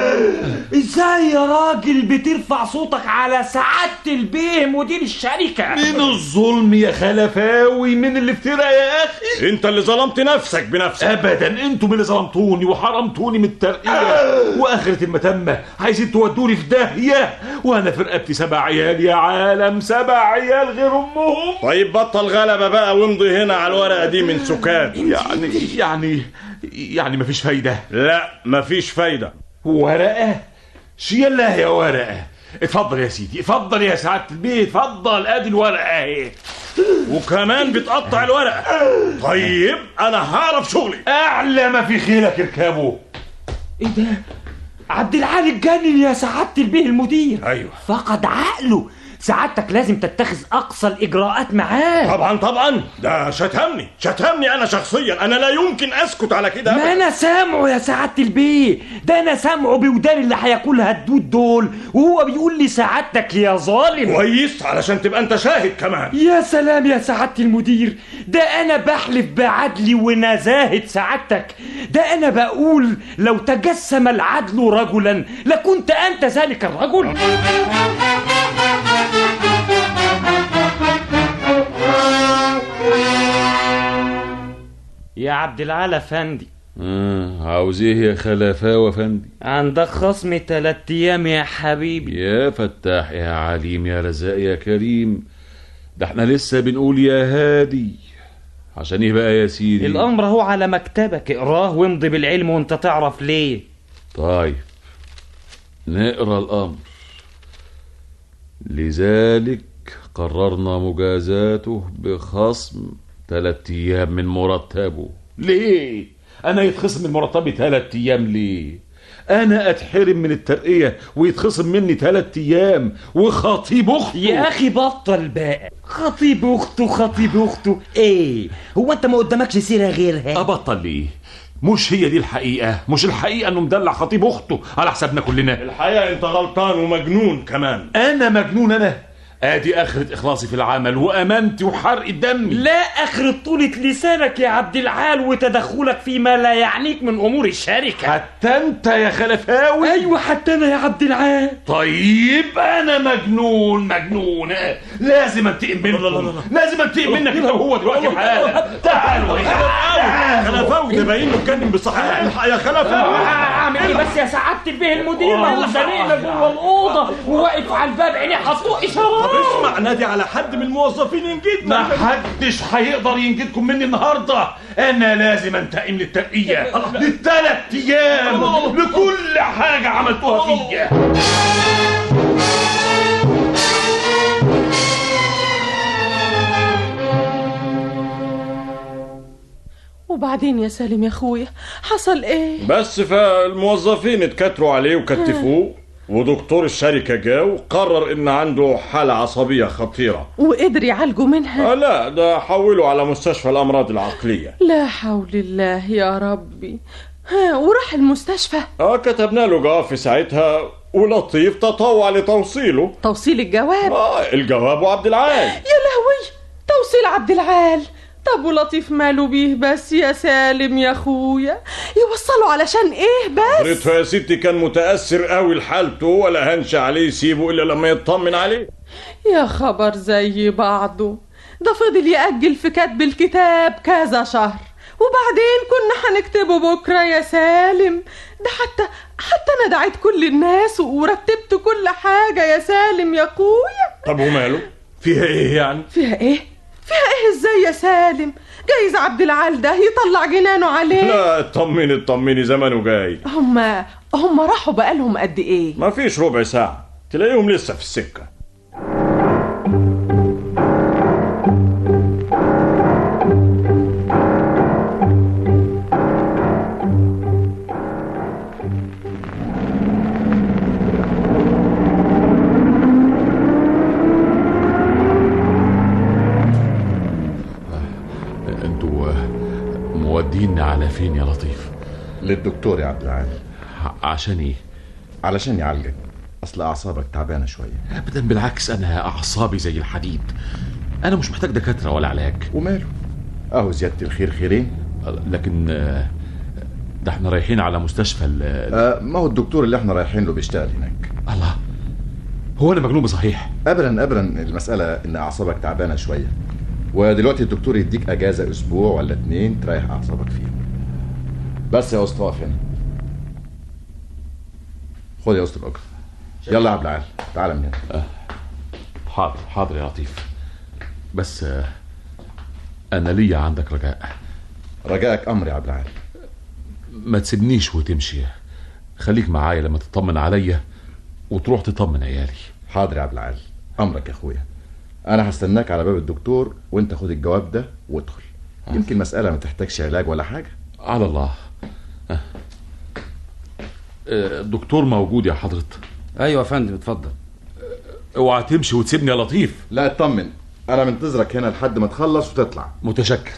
ازاي يا راجل بترفع صوتك على سعادة البيه مدير الشركة من الظلم يا خلفاوي من الافتراء يا اخي انت اللي ظلمت نفسك بنفسك ابدا انتم اللي ظلمتوني وحرمتوني من الترقيه واخره المتمه عايزين تودوني في داهيه وانا في رقبتي سبع عيال يا عالم سبع عيال غير امهم طيب بطل غلبة بقى وامضي هنا على الورقة دي من سكات يعني يعني يعني مفيش فايده لا مفيش فايدة ورقه شيلها يا ورقه اتفضل يا سيدي اتفضل يا سعاده البيت اتفضل ادي الورقه اهي وكمان بتقطع الورقة طيب انا هعرف شغلي اعلى ما في خيلك اركبه ايه ده عبد العال اتجنن يا سعادة البيه المدير ايوه فقد عقله سعادتك لازم تتخذ اقصى الاجراءات معاه طبعا طبعا ده شتمني شتمني انا شخصيا انا لا يمكن اسكت على كده ما أبداً. انا سامعه يا سعادة البيه ده انا سامعه بودان اللي هياكلها الدود دول وهو بيقول لي سعادتك يا ظالم كويس علشان تبقى انت شاهد كمان يا سلام يا سعادة المدير ده أنا بحلف بعدلي ونزاهة سعادتك ده أنا بقول لو تجسم العدل رجلا لكنت أنت ذلك الرجل يا عبد العال أفندي آه عاوز ايه يا خلفاوة فندي عندك خصم تلات أيام يا حبيبي يا فتاح يا عليم يا رزاق يا كريم ده احنا لسه بنقول يا هادي عشان ايه بقى يا سيدي الأمر هو على مكتبك اقراه وامضي بالعلم وانت تعرف ليه طيب نقرا الامر لذلك قررنا مجازاته بخصم ثلاث ايام من مرتبه ليه انا يتخصم من مرتبي ثلاث ايام ليه انا اتحرم من الترقيه ويتخصم مني ثلاث ايام وخطيب اخته يا اخي بطل بقى خطيب اخته خطيب اخته ايه هو انت ما قدامكش سيره غيرها ابطل ليه مش هي دي الحقيقه مش الحقيقه انه مدلع خطيب اخته على حسابنا كلنا الحقيقة انت غلطان ومجنون كمان انا مجنون انا ادي اخرة اخلاصي في العمل وامانتي وحرق دمي لا اخر طولة لسانك يا عبد العال وتدخلك فيما لا يعنيك من امور الشركة حتى انت يا خلفاوي ايوه حتى انا يا عبد العال طيب انا مجنون مجنون لازم انتقم منكم لازم انتقم منك انت وهو دلوقتي حالا تعالوا خلفاوي ده باين له اتكلم بصحيح الحق يا خلفاوي اعمل ايه بس يا سعادة البيه المدير ما هو زنقنا جوه الاوضه وواقف على الباب عينيه هتطق اشارات طب اسمع نادي على حد من الموظفين ينجدنا ما حدش هيقدر ينجدكم مني النهارده انا لازم انتقم للترقيه للثلاث ايام لكل حاجه عملتوها فيا وبعدين يا سالم يا اخويا حصل ايه بس فالموظفين اتكتروا عليه وكتفوه ودكتور الشركة جه وقرر ان عنده حالة عصبية خطيرة وقدر يعالجوا منها آه لا ده حوله على مستشفى الامراض العقلية لا حول الله يا ربي ها، وراح المستشفى اه كتبنا له جواب في ساعتها ولطيف تطوع لتوصيله توصيل الجواب اه الجواب وعبد العال يا لهوي توصيل عبد العال طب ولطيف ماله بيه بس يا سالم يا اخويا يوصله علشان ايه بس حضرته يا ستي كان متأثر قوي لحالته ولا هنش عليه يسيبه إلا لما يطمن عليه يا خبر زي بعضه ده فضل يأجل في كتب الكتاب كذا شهر وبعدين كنا هنكتبه بكرة يا سالم ده حتى حتى أنا دعيت كل الناس ورتبت كل حاجة يا سالم يا أخويا طب وماله فيها ايه يعني فيها إيه؟ فيها إيه إزاي يا سالم؟ جايز عبد العال ده يطلع جنانه عليه لا اطمني اطمني زمانه جاي هما هما راحوا بقالهم قد إيه؟ ما فيش ربع ساعة تلاقيهم لسه في السكة انتوا آه، موديني على فين يا لطيف للدكتور يا عبد العال عشان ايه علشان يعالجك اصل اعصابك تعبانه شويه ابدا بالعكس انا اعصابي زي الحديد انا مش محتاج دكاتره ولا علاج وماله اهو زياده الخير خيرين لكن آه، ده احنا رايحين على مستشفى ال- آه ما هو الدكتور اللي احنا رايحين له بيشتغل هناك الله هو انا مجنون صحيح ابدا ابدا المساله ان اعصابك تعبانه شويه ودلوقتي الدكتور يديك اجازه اسبوع ولا اتنين تريح اعصابك فيهم بس يا اسطى اقف هنا خد يا اسطى الاجر يلا يا عبد العال تعالى من هنا حاضر حاضر يا لطيف بس آه، انا ليا عندك رجاء رجائك امر يا عبد العال ما تسيبنيش وتمشي خليك معايا لما تطمن عليا وتروح تطمن عيالي حاضر يا عبد العال امرك يا اخويا انا هستناك على باب الدكتور وانت خد الجواب ده وادخل يمكن مساله ما تحتاجش علاج ولا حاجه على الله آه. آه، الدكتور موجود يا حضرة ايوه يا فندم اتفضل اوعى تمشي وتسيبني يا لطيف لا اطمن انا منتظرك هنا لحد ما تخلص وتطلع متشكر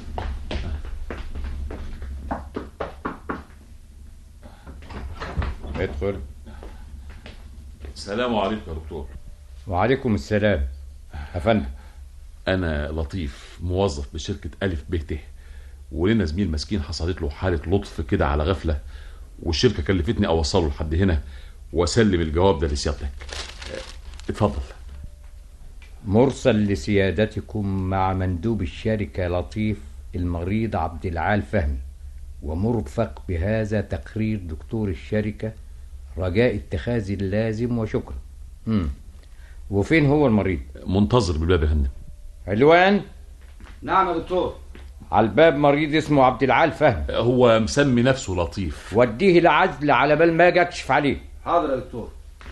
ادخل السلام عليكم يا دكتور وعليكم السلام يا فندم انا لطيف موظف بشركه الف ب ت ولنا زميل مسكين حصلت له حاله لطف كده على غفله والشركه كلفتني اوصله لحد هنا واسلم الجواب ده لسيادتك آه، اتفضل مرسل لسيادتكم مع مندوب الشركة لطيف المريض عبد العال فهمي ومرفق بهذا تقرير دكتور الشركة رجاء اتخاذ اللازم وشكرا مم. وفين هو المريض منتظر بالباب يا فندم علوان نعم يا دكتور على الباب مريض اسمه عبد العال فهمي هو مسمي نفسه لطيف وديه العزل على بال ما اجي اكشف عليه حاضر يا دكتور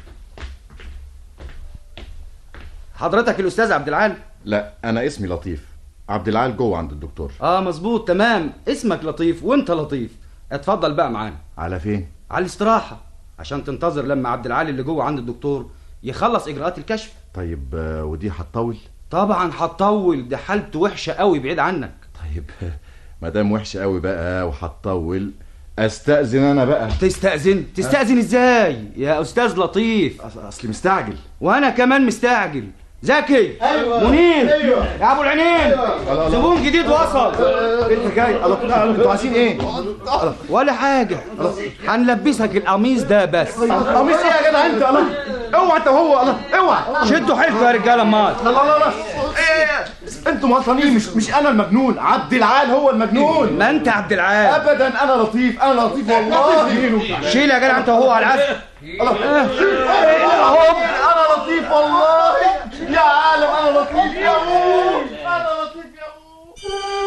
حضرتك الاستاذ عبد العال لا انا اسمي لطيف عبد العال جوه عند الدكتور اه مظبوط تمام اسمك لطيف وانت لطيف اتفضل بقى معانا على فين على الاستراحه عشان تنتظر لما عبد العال اللي جوه عند الدكتور يخلص اجراءات الكشف طيب آه، ودي هتطول طبعا هتطول ده حالته وحشه قوي بعيد عنك طيب ما دام وحشه قوي بقى وهتطول استاذن انا بقى تستأذن تستأذن ازاي يا استاذ لطيف اصلي مستعجل وانا كمان مستعجل زكي أيوة. منير أيوة. يا ابو العينين الله. زبون جديد وصل انت جاي الله انتوا عايزين ايه ولا حاجه هنلبسك القميص ده بس قميص ايه يا جدع انت الله اوعى انت وهو الله اوعى شدوا حيلكم يا رجاله امال الله الله الله ايه انتوا مغلطانين مش مش انا المجنون عبد العال هو المجنون ما انت عبد العال ابدا انا لطيف انا لطيف والله شيل يا جدع انت وهو على العزل اهو انا لطيف والله يا عالم انا لطيف يا مول انا لطيف يا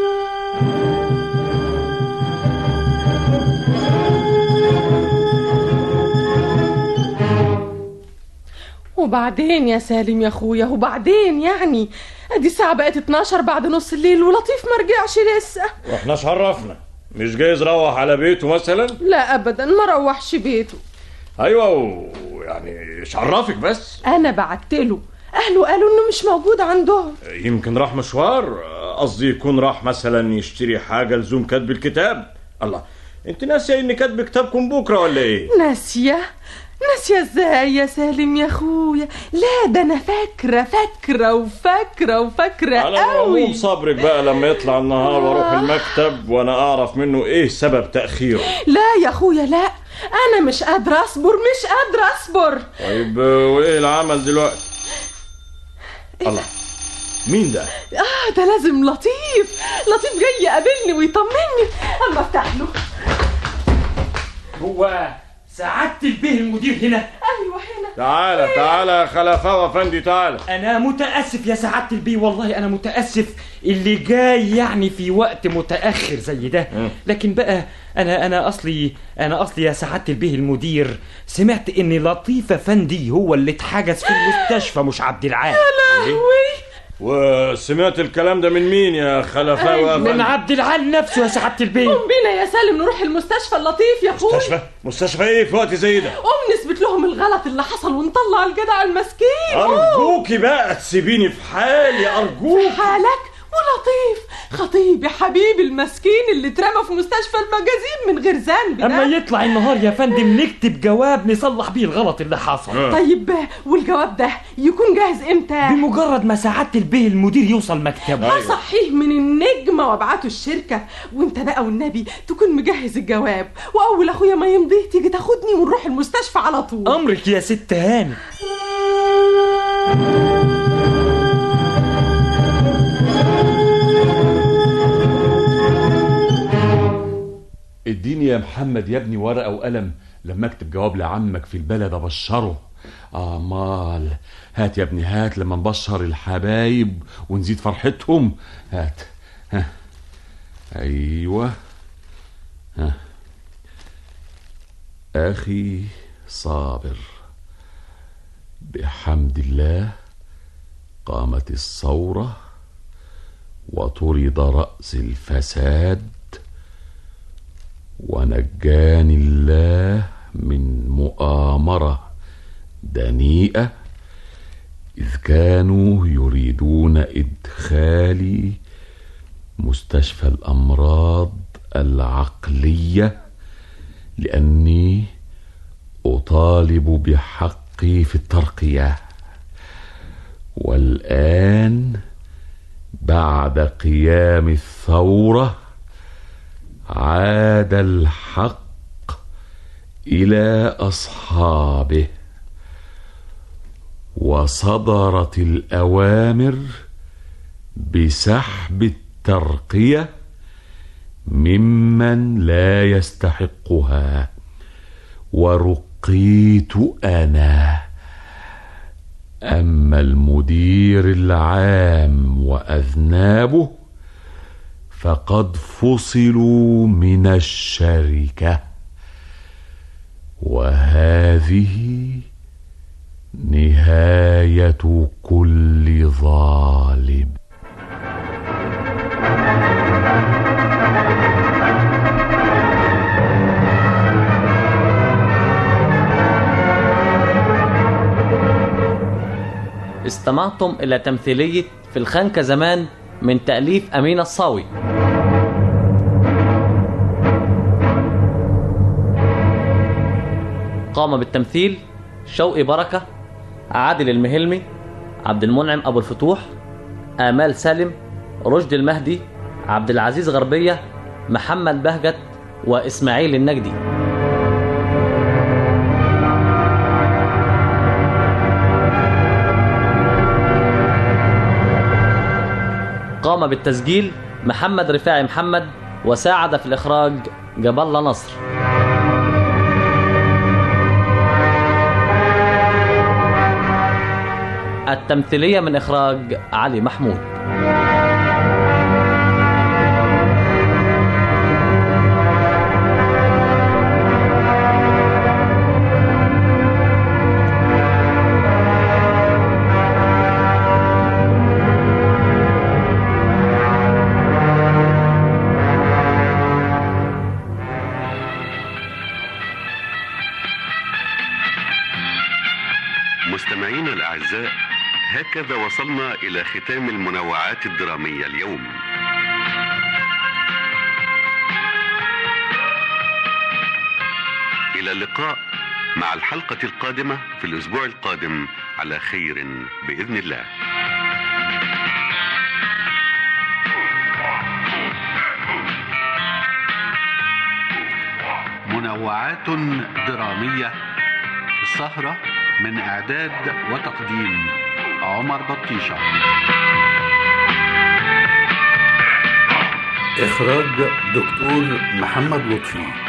وبعدين يا سالم يا اخويا وبعدين يعني ادي الساعة بقت 12 بعد نص الليل ولطيف ما رجعش لسه واحنا عرفنا مش جايز روح على بيته مثلا لا ابدا ما روحش بيته ايوه ويعني ايش عرفك بس انا بعت له اهله قالوا انه مش موجود عندهم يمكن راح مشوار قصدي يكون راح مثلا يشتري حاجه لزوم كتب الكتاب الله انت ناسيه اني كاتب كتابكم بكره ولا ايه ناسية ناسية ازاي يا سالم يا اخويا لا ده انا فاكرة فاكرة وفاكرة وفاكرة على العموم قوي صبرك بقى لما يطلع النهار واروح المكتب وانا اعرف منه ايه سبب تاخيره لا يا اخويا لا انا مش قادرة اصبر مش قادرة اصبر طيب آه، وايه العمل دلوقتي الله مين ده اه ده لازم لطيف لطيف جاي يقابلني ويطمني اما افتح له هو سعادة البيه المدير هنا ايوه هنا تعالى تعالى يا خلفاوة افندي تعالى انا متاسف يا سعاده البيه والله انا متاسف اللي جاي يعني في وقت متاخر زي ده لكن بقى انا انا اصلي انا اصلي يا سعاده البيه المدير سمعت ان لطيف افندي هو اللي اتحجز في المستشفى مش عبد العال وسمعت الكلام ده من مين يا خلفاوة من افندي عبد العال نفسه يا سعاده البيه قوم بينا يا سالم نروح المستشفى اللطيف يا اخويا مستشفى مستشفى ايه في وقت زي ده قوم نثبت لهم الغلط اللي حصل ونطلع الجدع المسكين قوم. ارجوكي بقى تسيبيني في حالي ارجوك حالك ولطيف خطيب يا حبيبي المسكين اللي اترمى في مستشفى المجازين من غير ذنب اما ده يطلع النهار يا فندم نكتب جواب نصلح بيه الغلط اللي حصل طيب والجواب ده يكون جاهز امتى بمجرد ما سعاده البيه المدير يوصل مكتبه هصحيه من النجمة وابعته الشركة وانت بقى والنبي تكون مجهز الجواب واول اخويا ما يمضي تيجي تاخدني ونروح المستشفى على طول امرك يا ست هاني اديني يا محمد يا ابني ورقة وقلم لما اكتب جواب لعمك في البلد ابشره امال هات يا ابني هات لما نبشر الحبايب ونزيد فرحتهم هات ها ايوه ها اخي صابر بحمد الله قامت الثوره وطرد راس الفساد ونجاني الله من مؤامره دنيئه اذ كانوا يريدون ادخالي مستشفى الامراض العقليه لاني اطالب بحقي في الترقيه والان بعد قيام الثوره عاد الحق الى اصحابه وصدرت الاوامر بسحب الترقيه ممن لا يستحقها ورقيت انا اما المدير العام واذنابه فقد فصلوا من الشركه وهذه نهايه كل ظالم استمعتم إلى تمثيلية في الخنكة زمان من تأليف أمين الصاوي قام بالتمثيل شوقي بركة عادل المهلمي عبد المنعم أبو الفتوح آمال سالم رشدي المهدي عبد العزيز غربية محمد بهجت وإسماعيل النجدي قام بالتسجيل محمد رفاعي محمد وساعد في الإخراج جاب الله نصر التمثيلية من إخراج علي محمود مستمعينا الأعزاء هكذا وصلنا إلى ختام المنوعات الدرامية اليوم إلى اللقاء مع الحلقة القادمة في الأسبوع القادم على خير بإذن الله منوعات درامية السهرة من إعداد وتقديم عمر بطيشة إخراج دكتور محمد لطفي